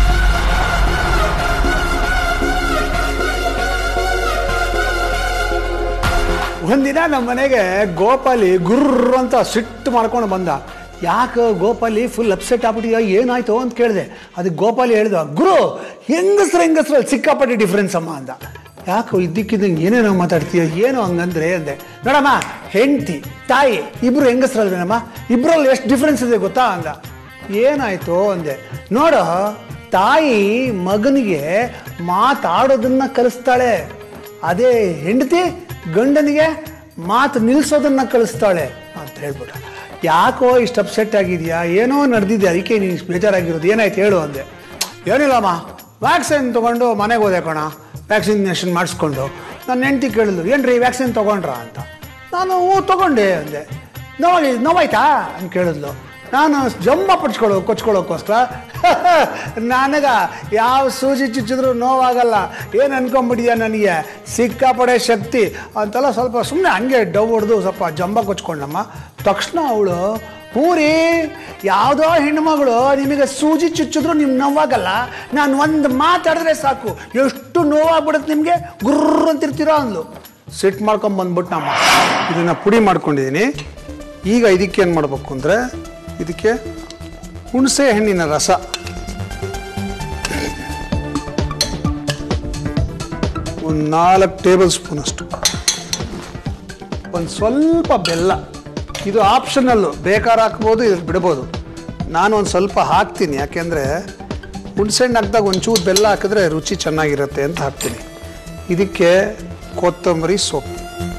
ಒಂದಿನ ನಮ್ಮ ಮನೆಗೆ ಗೋಪಾಲಿ ಗುರ್ರ ಅಂತ ಸಿಟ್ಟು ಮಾಡ್ಕೊಂಡು ಬಂದ ಯಾಕೆ ಗೋಪಾಲಿ ಫುಲ್ ಅಪ್ಸೆಟ್ ಆಗ್ಬಿಟ್ಟಿದ್ಯಾ ಏನಾಯ್ತು ಅಂತ ಕೇಳಿದೆ ಅದಕ್ಕೆ ಗೋಪಾಲಿ ಹೇಳ್ದ ಗುರು ಹೆಂಗಸ್ರ ಹೆಂಗಸ್ರಲ್ಲಿ ಸಿಕ್ಕಾಪಟ್ಟೆ ಡಿಫ್ರೆನ್ಸ್ ಅಮ್ಮ ಅಂದ ಯಾಕೋ ಇದ್ದಕ್ಕಿದ್ದಂಗೆ ಏನೇನೋ ಮಾತಾಡ್ತೀಯ ಏನು ಹಂಗಂದ್ರೆ ಅಂದೆ ನೋಡಮ್ಮ ಹೆಂಡತಿ ತಾಯಿ ಇಬ್ರು ಹೆಂಗಸ್ರಲ್ವೇನಮ್ಮ ಇಬ್ರಲ್ಲಿ ಎಷ್ಟು ಡಿಫ್ರೆನ್ಸ್ ಇದೆ ಗೊತ್ತಾ ಅಂದ ಏನಾಯ್ತು ಅಂದೆ ನೋಡು ತಾಯಿ ಮಗನಿಗೆ ಮಾತಾಡೋದನ್ನ ಕಲಿಸ್ತಾಳೆ ಅದೇ ಹೆಂಡತಿ ಗಂಡನಿಗೆ ಮಾತು ನಿಲ್ಲಿಸೋದನ್ನ ಕಲಿಸ್ತಾಳೆ ಅಂತ ಹೇಳ್ಬಿಟ್ಟ ಯಾಕೋ ಇಷ್ಟು ಅಪ್ಸೆಟ್ ಆಗಿದೆಯಾ ಏನೋ ನಡೆದಿದೆ ಅದಕ್ಕೆ ನೀನು ಬೇಜಾರಾಗಿರೋದು ಏನಾಯ್ತು ಹೇಳು ಅಂದೆ ಏನಿಲ್ಲಮ್ಮ ವ್ಯಾಕ್ಸಿನ್ ತೊಗೊಂಡು ಮನೆಗೆ ಹೋದೆ ಕಣ ವ್ಯಾಕ್ಸಿನೇಷನ್ ಮಾಡಿಸ್ಕೊಂಡು ನನ್ನ ಹೆಂಡತಿ ಕೇಳಿದ್ರು ಏನ್ರಿ ವ್ಯಾಕ್ಸಿನ್ ತೊಗೊಂಡ್ರಾ ಅಂತ ನಾನು ಹ್ಞೂ ತೊಗೊಂಡೆ ಅಂದೆ ನೋವಾಗಿ ನೋವಾಯ್ತಾ ಅಂತ ಕೇಳಿದ್ಲು ನಾನು ಜಂಬ ಪಡ್ಸ್ಕೊಳ್ಳೋ ಕೊಚ್ಕೊಳ್ಳೋಕ್ಕೋಸ್ಕರ ನನಗ ಯಾವ ಸೂಜಿ ಚುಚ್ಚಿದ್ರು ನೋವಾಗಲ್ಲ ಏನು ಅನ್ಕೊಂಬಿಟ್ಟಿದ್ಯಾ ನನಗೆ ಸಿಕ್ಕಾಪಡೆ ಶಕ್ತಿ ಅಂತೆಲ್ಲ ಸ್ವಲ್ಪ ಸುಮ್ಮನೆ ಹಂಗೆ ಡವ್ ಹೊಡೆದು ಸ್ವಲ್ಪ ಜಂಬ ಕೊಚ್ಕೊಂಡಮ್ಮ ತಕ್ಷಣ ಅವಳು ಹೂರಿ ಯಾವುದೋ ಹೆಣ್ಮಗಳು ನಿಮಗೆ ಸೂಜಿ ಚುಚ್ಚಿದ್ರು ನಿಮ್ಗೆ ನೋವಾಗಲ್ಲ ನಾನು ಒಂದು ಮಾತಾಡಿದ್ರೆ ಸಾಕು ಎಷ್ಟು ನೋವಾಗ್ಬಿಡುತ್ತೆ ನಿಮಗೆ ಗುರ್ರ ಅಂತಿರ್ತೀರೋ ಅಂದ್ಲು ಸಿಟ್ ಮಾಡ್ಕೊಂಡ್ ಬಂದ್ಬಿಟ್ಟು ನಮ್ಮ ಇದನ್ನು ಪುಡಿ ಮಾಡ್ಕೊಂಡಿದ್ದೀನಿ ಈಗ ಇದಕ್ಕೆ ಏನು ಮಾಡಬೇಕು ಅಂದರೆ ಇದಕ್ಕೆ ಹುಣಸೆ ಹಣ್ಣಿನ ರಸ ಒಂದು ನಾಲ್ಕು ಟೇಬಲ್ ಸ್ಪೂನ್ ಅಷ್ಟು ಒಂದು ಸ್ವಲ್ಪ ಬೆಲ್ಲ ಇದು ಆಪ್ಷನಲ್ಲು ಬೇಕಾದ್ರೆ ಹಾಕ್ಬೋದು ಇದು ಬಿಡ್ಬೋದು ನಾನು ಒಂದು ಸ್ವಲ್ಪ ಹಾಕ್ತೀನಿ ಯಾಕೆಂದರೆ ಹುಣಸೆಹಣ್ಣು ಹಾಕಿದಾಗ ಒಂಚೂರು ಬೆಲ್ಲ ಹಾಕಿದ್ರೆ ರುಚಿ ಚೆನ್ನಾಗಿರುತ್ತೆ ಅಂತ ಹಾಕ್ತೀನಿ ಇದಕ್ಕೆ ಕೊತ್ತಂಬರಿ ಸೊಪ್ಪು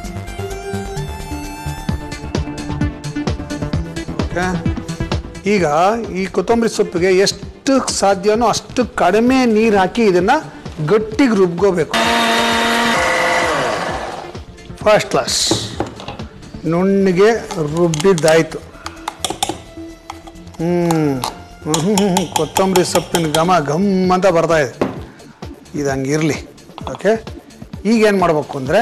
ಓಕೆ ಈಗ ಈ ಕೊತ್ತಂಬರಿ ಸೊಪ್ಪಿಗೆ ಎಷ್ಟು ಸಾಧ್ಯನೋ ಅಷ್ಟು ಕಡಿಮೆ ನೀರು ಹಾಕಿ ಇದನ್ನು ಗಟ್ಟಿಗೆ ರುಬ್ಕೋಬೇಕು ಫಸ್ಟ್ ಕ್ಲಾಸ್ ನುಣ್ಣಗೆ ರುಬ್ಬಿದ್ದಾಯ್ತು ಹ್ಞೂ ಕೊತ್ತಂಬರಿ ಸೊಪ್ಪಿನ ಘಮ ಘಮ್ ಅಂತ ಬರ್ತಾ ಇದೆ ಇದು ಹಂಗಿರಲಿ ಓಕೆ ಈಗೇನು ಮಾಡಬೇಕು ಅಂದರೆ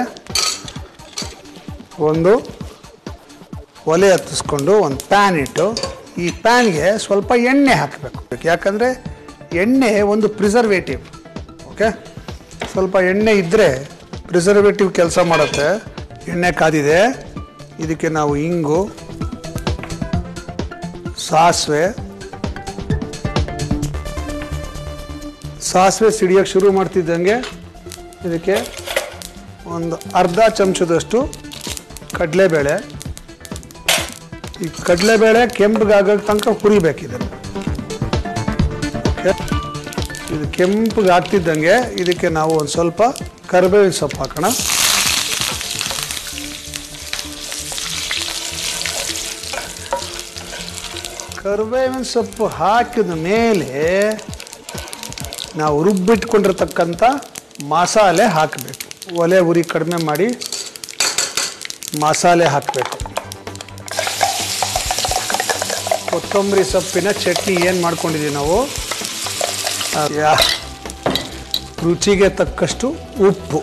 ಒಂದು ಒಲೆ ಹತ್ತಿಸ್ಕೊಂಡು ಒಂದು ಪ್ಯಾನ್ ಇಟ್ಟು ಈ ಪ್ಯಾನ್ಗೆ ಸ್ವಲ್ಪ ಎಣ್ಣೆ ಹಾಕಬೇಕು ಯಾಕಂದರೆ ಎಣ್ಣೆ ಒಂದು ಪ್ರಿಸರ್ವೇಟಿವ್ ಓಕೆ ಸ್ವಲ್ಪ ಎಣ್ಣೆ ಇದ್ದರೆ ಪ್ರಿಸರ್ವೇಟಿವ್ ಕೆಲಸ ಮಾಡುತ್ತೆ ಎಣ್ಣೆ ಕಾದಿದೆ ಇದಕ್ಕೆ ನಾವು ಇಂಗು ಸಾಸಿವೆ ಸಾಸಿವೆ ಸಿಡಿಯೋಕ್ಕೆ ಶುರು ಮಾಡ್ತಿದ್ದಂಗೆ ಇದಕ್ಕೆ ಒಂದು ಅರ್ಧ ಚಮಚದಷ್ಟು ಕಡಲೆಬೇಳೆ ಈ ಕಡಲೆಬೇಳೆ ಕೆಂಪಗಾಗೋ ತನಕ ಹುರಿಬೇಕಿದೆ ಓಕೆ ಇದು ಕೆಂಪಗೆ ಆಗ್ತಿದ್ದಂಗೆ ಇದಕ್ಕೆ ನಾವು ಒಂದು ಸ್ವಲ್ಪ ಕರಿಬೇವಿನ ಸೊಪ್ಪು ಹಾಕೋಣ ಕರಿಬೇವಿನ ಸೊಪ್ಪು ಹಾಕಿದ ಮೇಲೆ ನಾವು ರುಬ್ಬಿಟ್ಕೊಂಡಿರ್ತಕ್ಕಂಥ ಮಸಾಲೆ ಹಾಕಬೇಕು ಒಲೆ ಉರಿ ಕಡಿಮೆ ಮಾಡಿ ಮಸಾಲೆ ಹಾಕಬೇಕು ಕೊತ್ತಂಬರಿ ಸೊಪ್ಪಿನ ಚಟ್ನಿ ಏನು ಮಾಡ್ಕೊಂಡಿದ್ದೀವಿ ನಾವು ಆ, ಯಾ- ರುಚಿಗೆ ತಕ್ಕಷ್ಟು ಉಪ್ಪು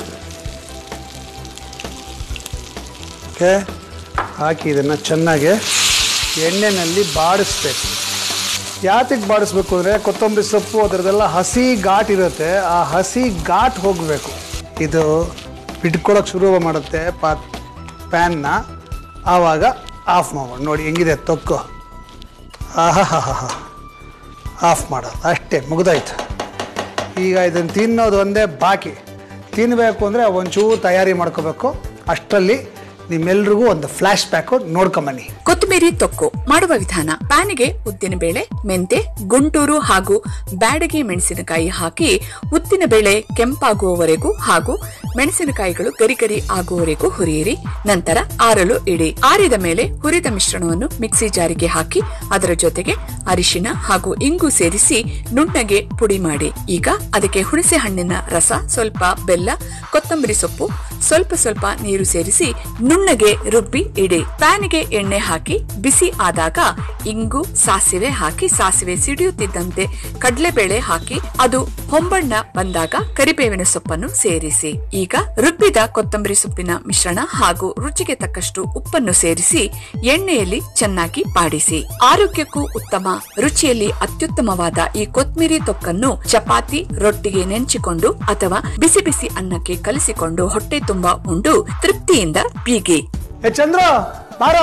ಓಕೆ ಹಾಕಿ ಇದನ್ನು ಚೆನ್ನಾಗಿ ಎಣ್ಣೆನಲ್ಲಿ ಬಾಡಿಸ್ಬೇಕು ಯಾತಕ್ಕೆ ಬಾಡಿಸ್ಬೇಕು ಅಂದರೆ ಕೊತ್ತಂಬರಿ ಸೊಪ್ಪು ಅದರದೆಲ್ಲ ಹಸಿ ಘಾಟ್ ಇರುತ್ತೆ ಆ ಹಸಿ ಘಾಟ್ ಹೋಗಬೇಕು ಇದು ಬಿಟ್ಕೊಳಕ್ಕೆ ಶುರು ಮಾಡುತ್ತೆ ಪಾ ಪ್ಯಾನ್ನ ಆವಾಗ ಆಫ್ ಮಾಡೋಣ ನೋಡಿ ಹೆಂಗಿದೆ ತೊಕ್ಕು ಆಹಾ ಹಾ ಹಾ ಹಾ ಆಫ್ ಮಾಡೋದು ಅಷ್ಟೇ ಮುಗ್ದಾಯ್ತು ಈಗ ಇದನ್ನು ತಿನ್ನೋದು ಒಂದೇ ಬಾಕಿ ತಿನ್ನಬೇಕು ಅಂದರೆ ಒಂಚೂರು ತಯಾರಿ ಮಾಡ್ಕೋಬೇಕು ಅಷ್ಟರಲ್ಲಿ ನಿಮ್ಮೆಲ್ರಿಗೂ ಒಂದು ಫ್ಲ್ಯಾಶ್ ಬ್ಯಾಕು ನೋಡ್ಕೊಂಬನ್ನಿ ಕೊತ್ತಂಬರಿ ತೊಕ್ಕು ಮಾಡುವ ವಿಧಾನ ಪ್ಯಾನಿಗೆ ಉದ್ದಿನಬೇಳೆ ಮೆಂತೆ ಗುಂಟೂರು ಹಾಗೂ ಬ್ಯಾಡಗಿ ಮೆಣಸಿನಕಾಯಿ ಹಾಕಿ ಉದ್ದಿನಬೇಳೆ ಕೆಂಪಾಗುವವರೆಗೂ ಹಾಗೂ ಮೆಣಸಿನಕಾಯಿಗಳು ಗರಿಗರಿ ಆಗುವವರೆಗೂ ಹುರಿಯಿರಿ ನಂತರ ಆರಲು ಇಡಿ ಆರಿದ ಮೇಲೆ ಹುರಿದ ಮಿಶ್ರಣವನ್ನು ಮಿಕ್ಸಿ ಜಾರಿಗೆ ಹಾಕಿ ಅದರ ಜೊತೆಗೆ ಅರಿಶಿನ ಹಾಗೂ ಇಂಗು ಸೇರಿಸಿ ನುಣ್ಣಗೆ ಪುಡಿ ಮಾಡಿ ಈಗ ಅದಕ್ಕೆ ಹುಣಸೆ ಹಣ್ಣಿನ ರಸ ಸ್ವಲ್ಪ ಬೆಲ್ಲ ಕೊತ್ತಂಬರಿ ಸೊಪ್ಪು ಸ್ವಲ್ಪ ಸ್ವಲ್ಪ ನೀರು ಸೇರಿಸಿ ನುಣ್ಣಗೆ ರುಬ್ಬಿ ಇಡಿ ಪ್ಯಾನಿಗೆ ಎಣ್ಣೆ ಹಾಕಿ ಬಿಸಿ ಆದಾಗ ಇಂಗು ಸಾಸಿವೆ ಹಾಕಿ ಸಾಸಿವೆ ಸಿಡಿಯುತ್ತಿದ್ದಂತೆ ಕಡಲೆಬೇಳೆ ಹಾಕಿ ಅದು ಹೊಂಬಣ್ಣ ಬಂದಾಗ ಕರಿಬೇವಿನ ಸೊಪ್ಪನ್ನು ಸೇರಿಸಿ ಈಗ ರುಬ್ಬಿದ ಕೊತ್ತಂಬರಿ ಸೊಪ್ಪಿನ ಮಿಶ್ರಣ ಹಾಗೂ ರುಚಿಗೆ ತಕ್ಕಷ್ಟು ಉಪ್ಪನ್ನು ಸೇರಿಸಿ ಎಣ್ಣೆಯಲ್ಲಿ ಚೆನ್ನಾಗಿ ಬಾಡಿಸಿ ಆರೋಗ್ಯಕ್ಕೂ ಉತ್ತಮ ರುಚಿಯಲ್ಲಿ ಅತ್ಯುತ್ತಮವಾದ ಈ ಕೊತ್ಮಿರಿ ತೊಕ್ಕನ್ನು ಚಪಾತಿ ರೊಟ್ಟಿಗೆ ನೆಂಚಿಕೊಂಡು ಅಥವಾ ಬಿಸಿ ಬಿಸಿ ಅನ್ನಕ್ಕೆ ಕಲಿಸಿಕೊಂಡು ಹೊಟ್ಟೆ ತುಂಬಾ ಉಂಡು ತೃಪ್ತಿಯಿಂದ ಬೀಗಿ ಏ ಚಂದ್ರ ಬಾರ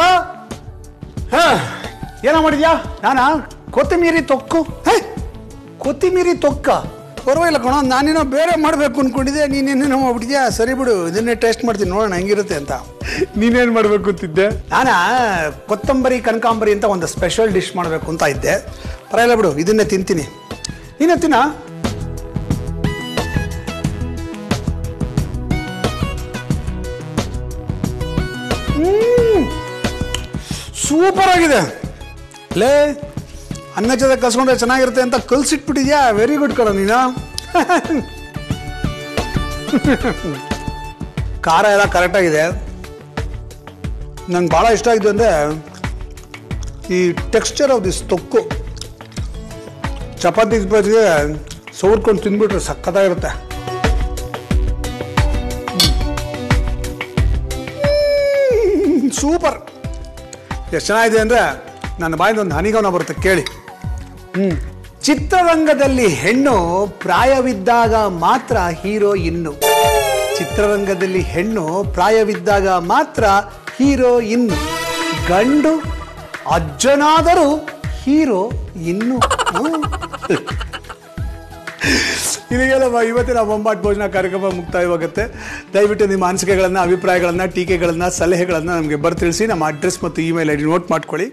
ಹಾ ಏನೋ ಮಾಡಿದ್ಯಾ ನಾನ ಕೊತ್ತಿಮೀರಿ ತೊಕ್ಕು ಹೇ ಕೊತ್ತಿಮೀರಿ ತೊಕ್ಕ ಪರವಾಗಿಲ್ಲ ಕಣೋ ನಾನೇನೋ ಬೇರೆ ಮಾಡಬೇಕು ಅನ್ಕೊಂಡಿದ್ದೆ ನೀನೇನೇನೋ ಮಾಡ್ಬಿಟ್ಟಿದ್ಯಾ ಸರಿ ಬಿಡು ಇದನ್ನೇ ಟೇಸ್ಟ್ ಮಾಡ್ತೀನಿ ನೋಡೋಣ ಹೆಂಗಿರುತ್ತೆ ಅಂತ ನೀನೇನು ಮಾಡಬೇಕು ಅಂತಿದ್ದೆ ನಾನ ಕೊತ್ತಂಬರಿ ಕನಕಾಂಬರಿ ಅಂತ ಒಂದು ಸ್ಪೆಷಲ್ ಡಿಶ್ ಮಾಡಬೇಕು ಅಂತ ಇದ್ದೆ ಪರವಾಗಿಲ್ಲ ಬಿಡು ಇದನ್ನೇ ತಿಂತೀನಿ ನೀನೇ ತಿನ್ನ ಸೂಪರ್ ಆಗಿದೆ ಲೇ ಅನ್ನ ಜೊತೆ ಕಲ್ಸ್ಕೊಂಡ್ರೆ ಚೆನ್ನಾಗಿರುತ್ತೆ ಅಂತ ಕಲ್ಸಿಟ್ಬಿಟ್ಟಿದ್ಯಾ ವೆರಿ ಗುಡ್ ಕಣ ನೀನು ಖಾರ ಎಲ್ಲ ಕರೆಕ್ಟಾಗಿದೆ ನಂಗೆ ಭಾಳ ಇಷ್ಟ ಆಗಿದೆ ಅಂದರೆ ಈ ಟೆಕ್ಸ್ಚರ್ ಆಫ್ ದಿಸ್ ತೊಕ್ಕು ಚಪಾತಿ ಗಿಪಾತಿಗೆ ಸೌರ್ಕೊಂಡು ತಿಂದ್ಬಿಟ್ರೆ ಸಕ್ಕತ್ತಾಗಿರುತ್ತೆ ಸೂಪರ್ ಎಷ್ಟು ಚೆನ್ನಾಗಿದೆ ಅಂದರೆ ನನ್ನ ಬಾಯಿಂದ ಒಂದು ಹನಿಗವನ ಬರುತ್ತೆ ಕೇಳಿ ಹ್ಞೂ ಚಿತ್ರರಂಗದಲ್ಲಿ ಹೆಣ್ಣು ಪ್ರಾಯವಿದ್ದಾಗ ಮಾತ್ರ ಹೀರೋ ಇನ್ನು ಚಿತ್ರರಂಗದಲ್ಲಿ ಹೆಣ್ಣು ಪ್ರಾಯವಿದ್ದಾಗ ಮಾತ್ರ ಹೀರೋ ಇನ್ನು ಗಂಡು ಅಜ್ಜನಾದರೂ ಹೀರೋ ಇನ್ನು ಹ್ಮ್. ಇಲ್ಲಿಗೆ ನಮ್ಮ ಇವತ್ತಿನ ಬೊಂಬಾಟ್ ಭೋಜನ ಕಾರ್ಯಕ್ರಮ ಮುಕ್ತಾಯವಾಗುತ್ತೆ ದಯವಿಟ್ಟು ನಿಮ್ಮ ಅನಿಸಿಕೆಗಳನ್ನು ಅಭಿಪ್ರಾಯಗಳನ್ನು ಟೀಕೆಗಳನ್ನು ಸಲಹೆಗಳನ್ನು ನಮಗೆ ಬರ್ತಿಳಿಸಿ ನಮ್ಮ ಅಡ್ರೆಸ್ ಮತ್ತು ಇಮೇಲ್ ಐ ಡಿ ನೋಟ್ ಮಾಡ್ಕೊಳ್ಳಿ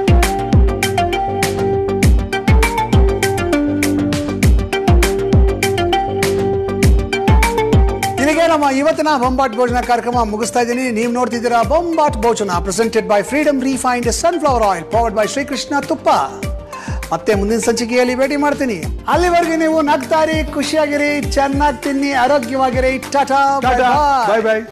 ಇಲ್ಲಿಗೆ ನಮ್ಮ ಇವತ್ತಿನ ಬೊಂಬಾಟ್ ಭೋಜನ ಕಾರ್ಯಕ್ರಮ ಮುಗಿಸ್ತಾ ಇದ್ದೀನಿ ನೀವು ನೋಡ್ತಿದ್ದೀರಾ Bombat Bhojana presented by Freedom refined sunflower oil powered by Srikrishna ತುಪ್ಪ ಮತ್ತೆ ಮುಂದಿನ ಸಂಚಿಕೆಯಲ್ಲಿ ಭೇಟಿ ಮಾಡ್ತೀನಿ ಅಲ್ಲಿವರೆಗೆ ನೀವು ನಗ್ತಾರಿ ಖುಷಿಯಾಗಿರಿ ಚೆನ್ನಾಗಿ ತಿನ್ನಿ ಆರೋಗ್ಯವಾಗಿರಿ ಟಾಟಾ ಬಾಯ್ ಬಾಯ್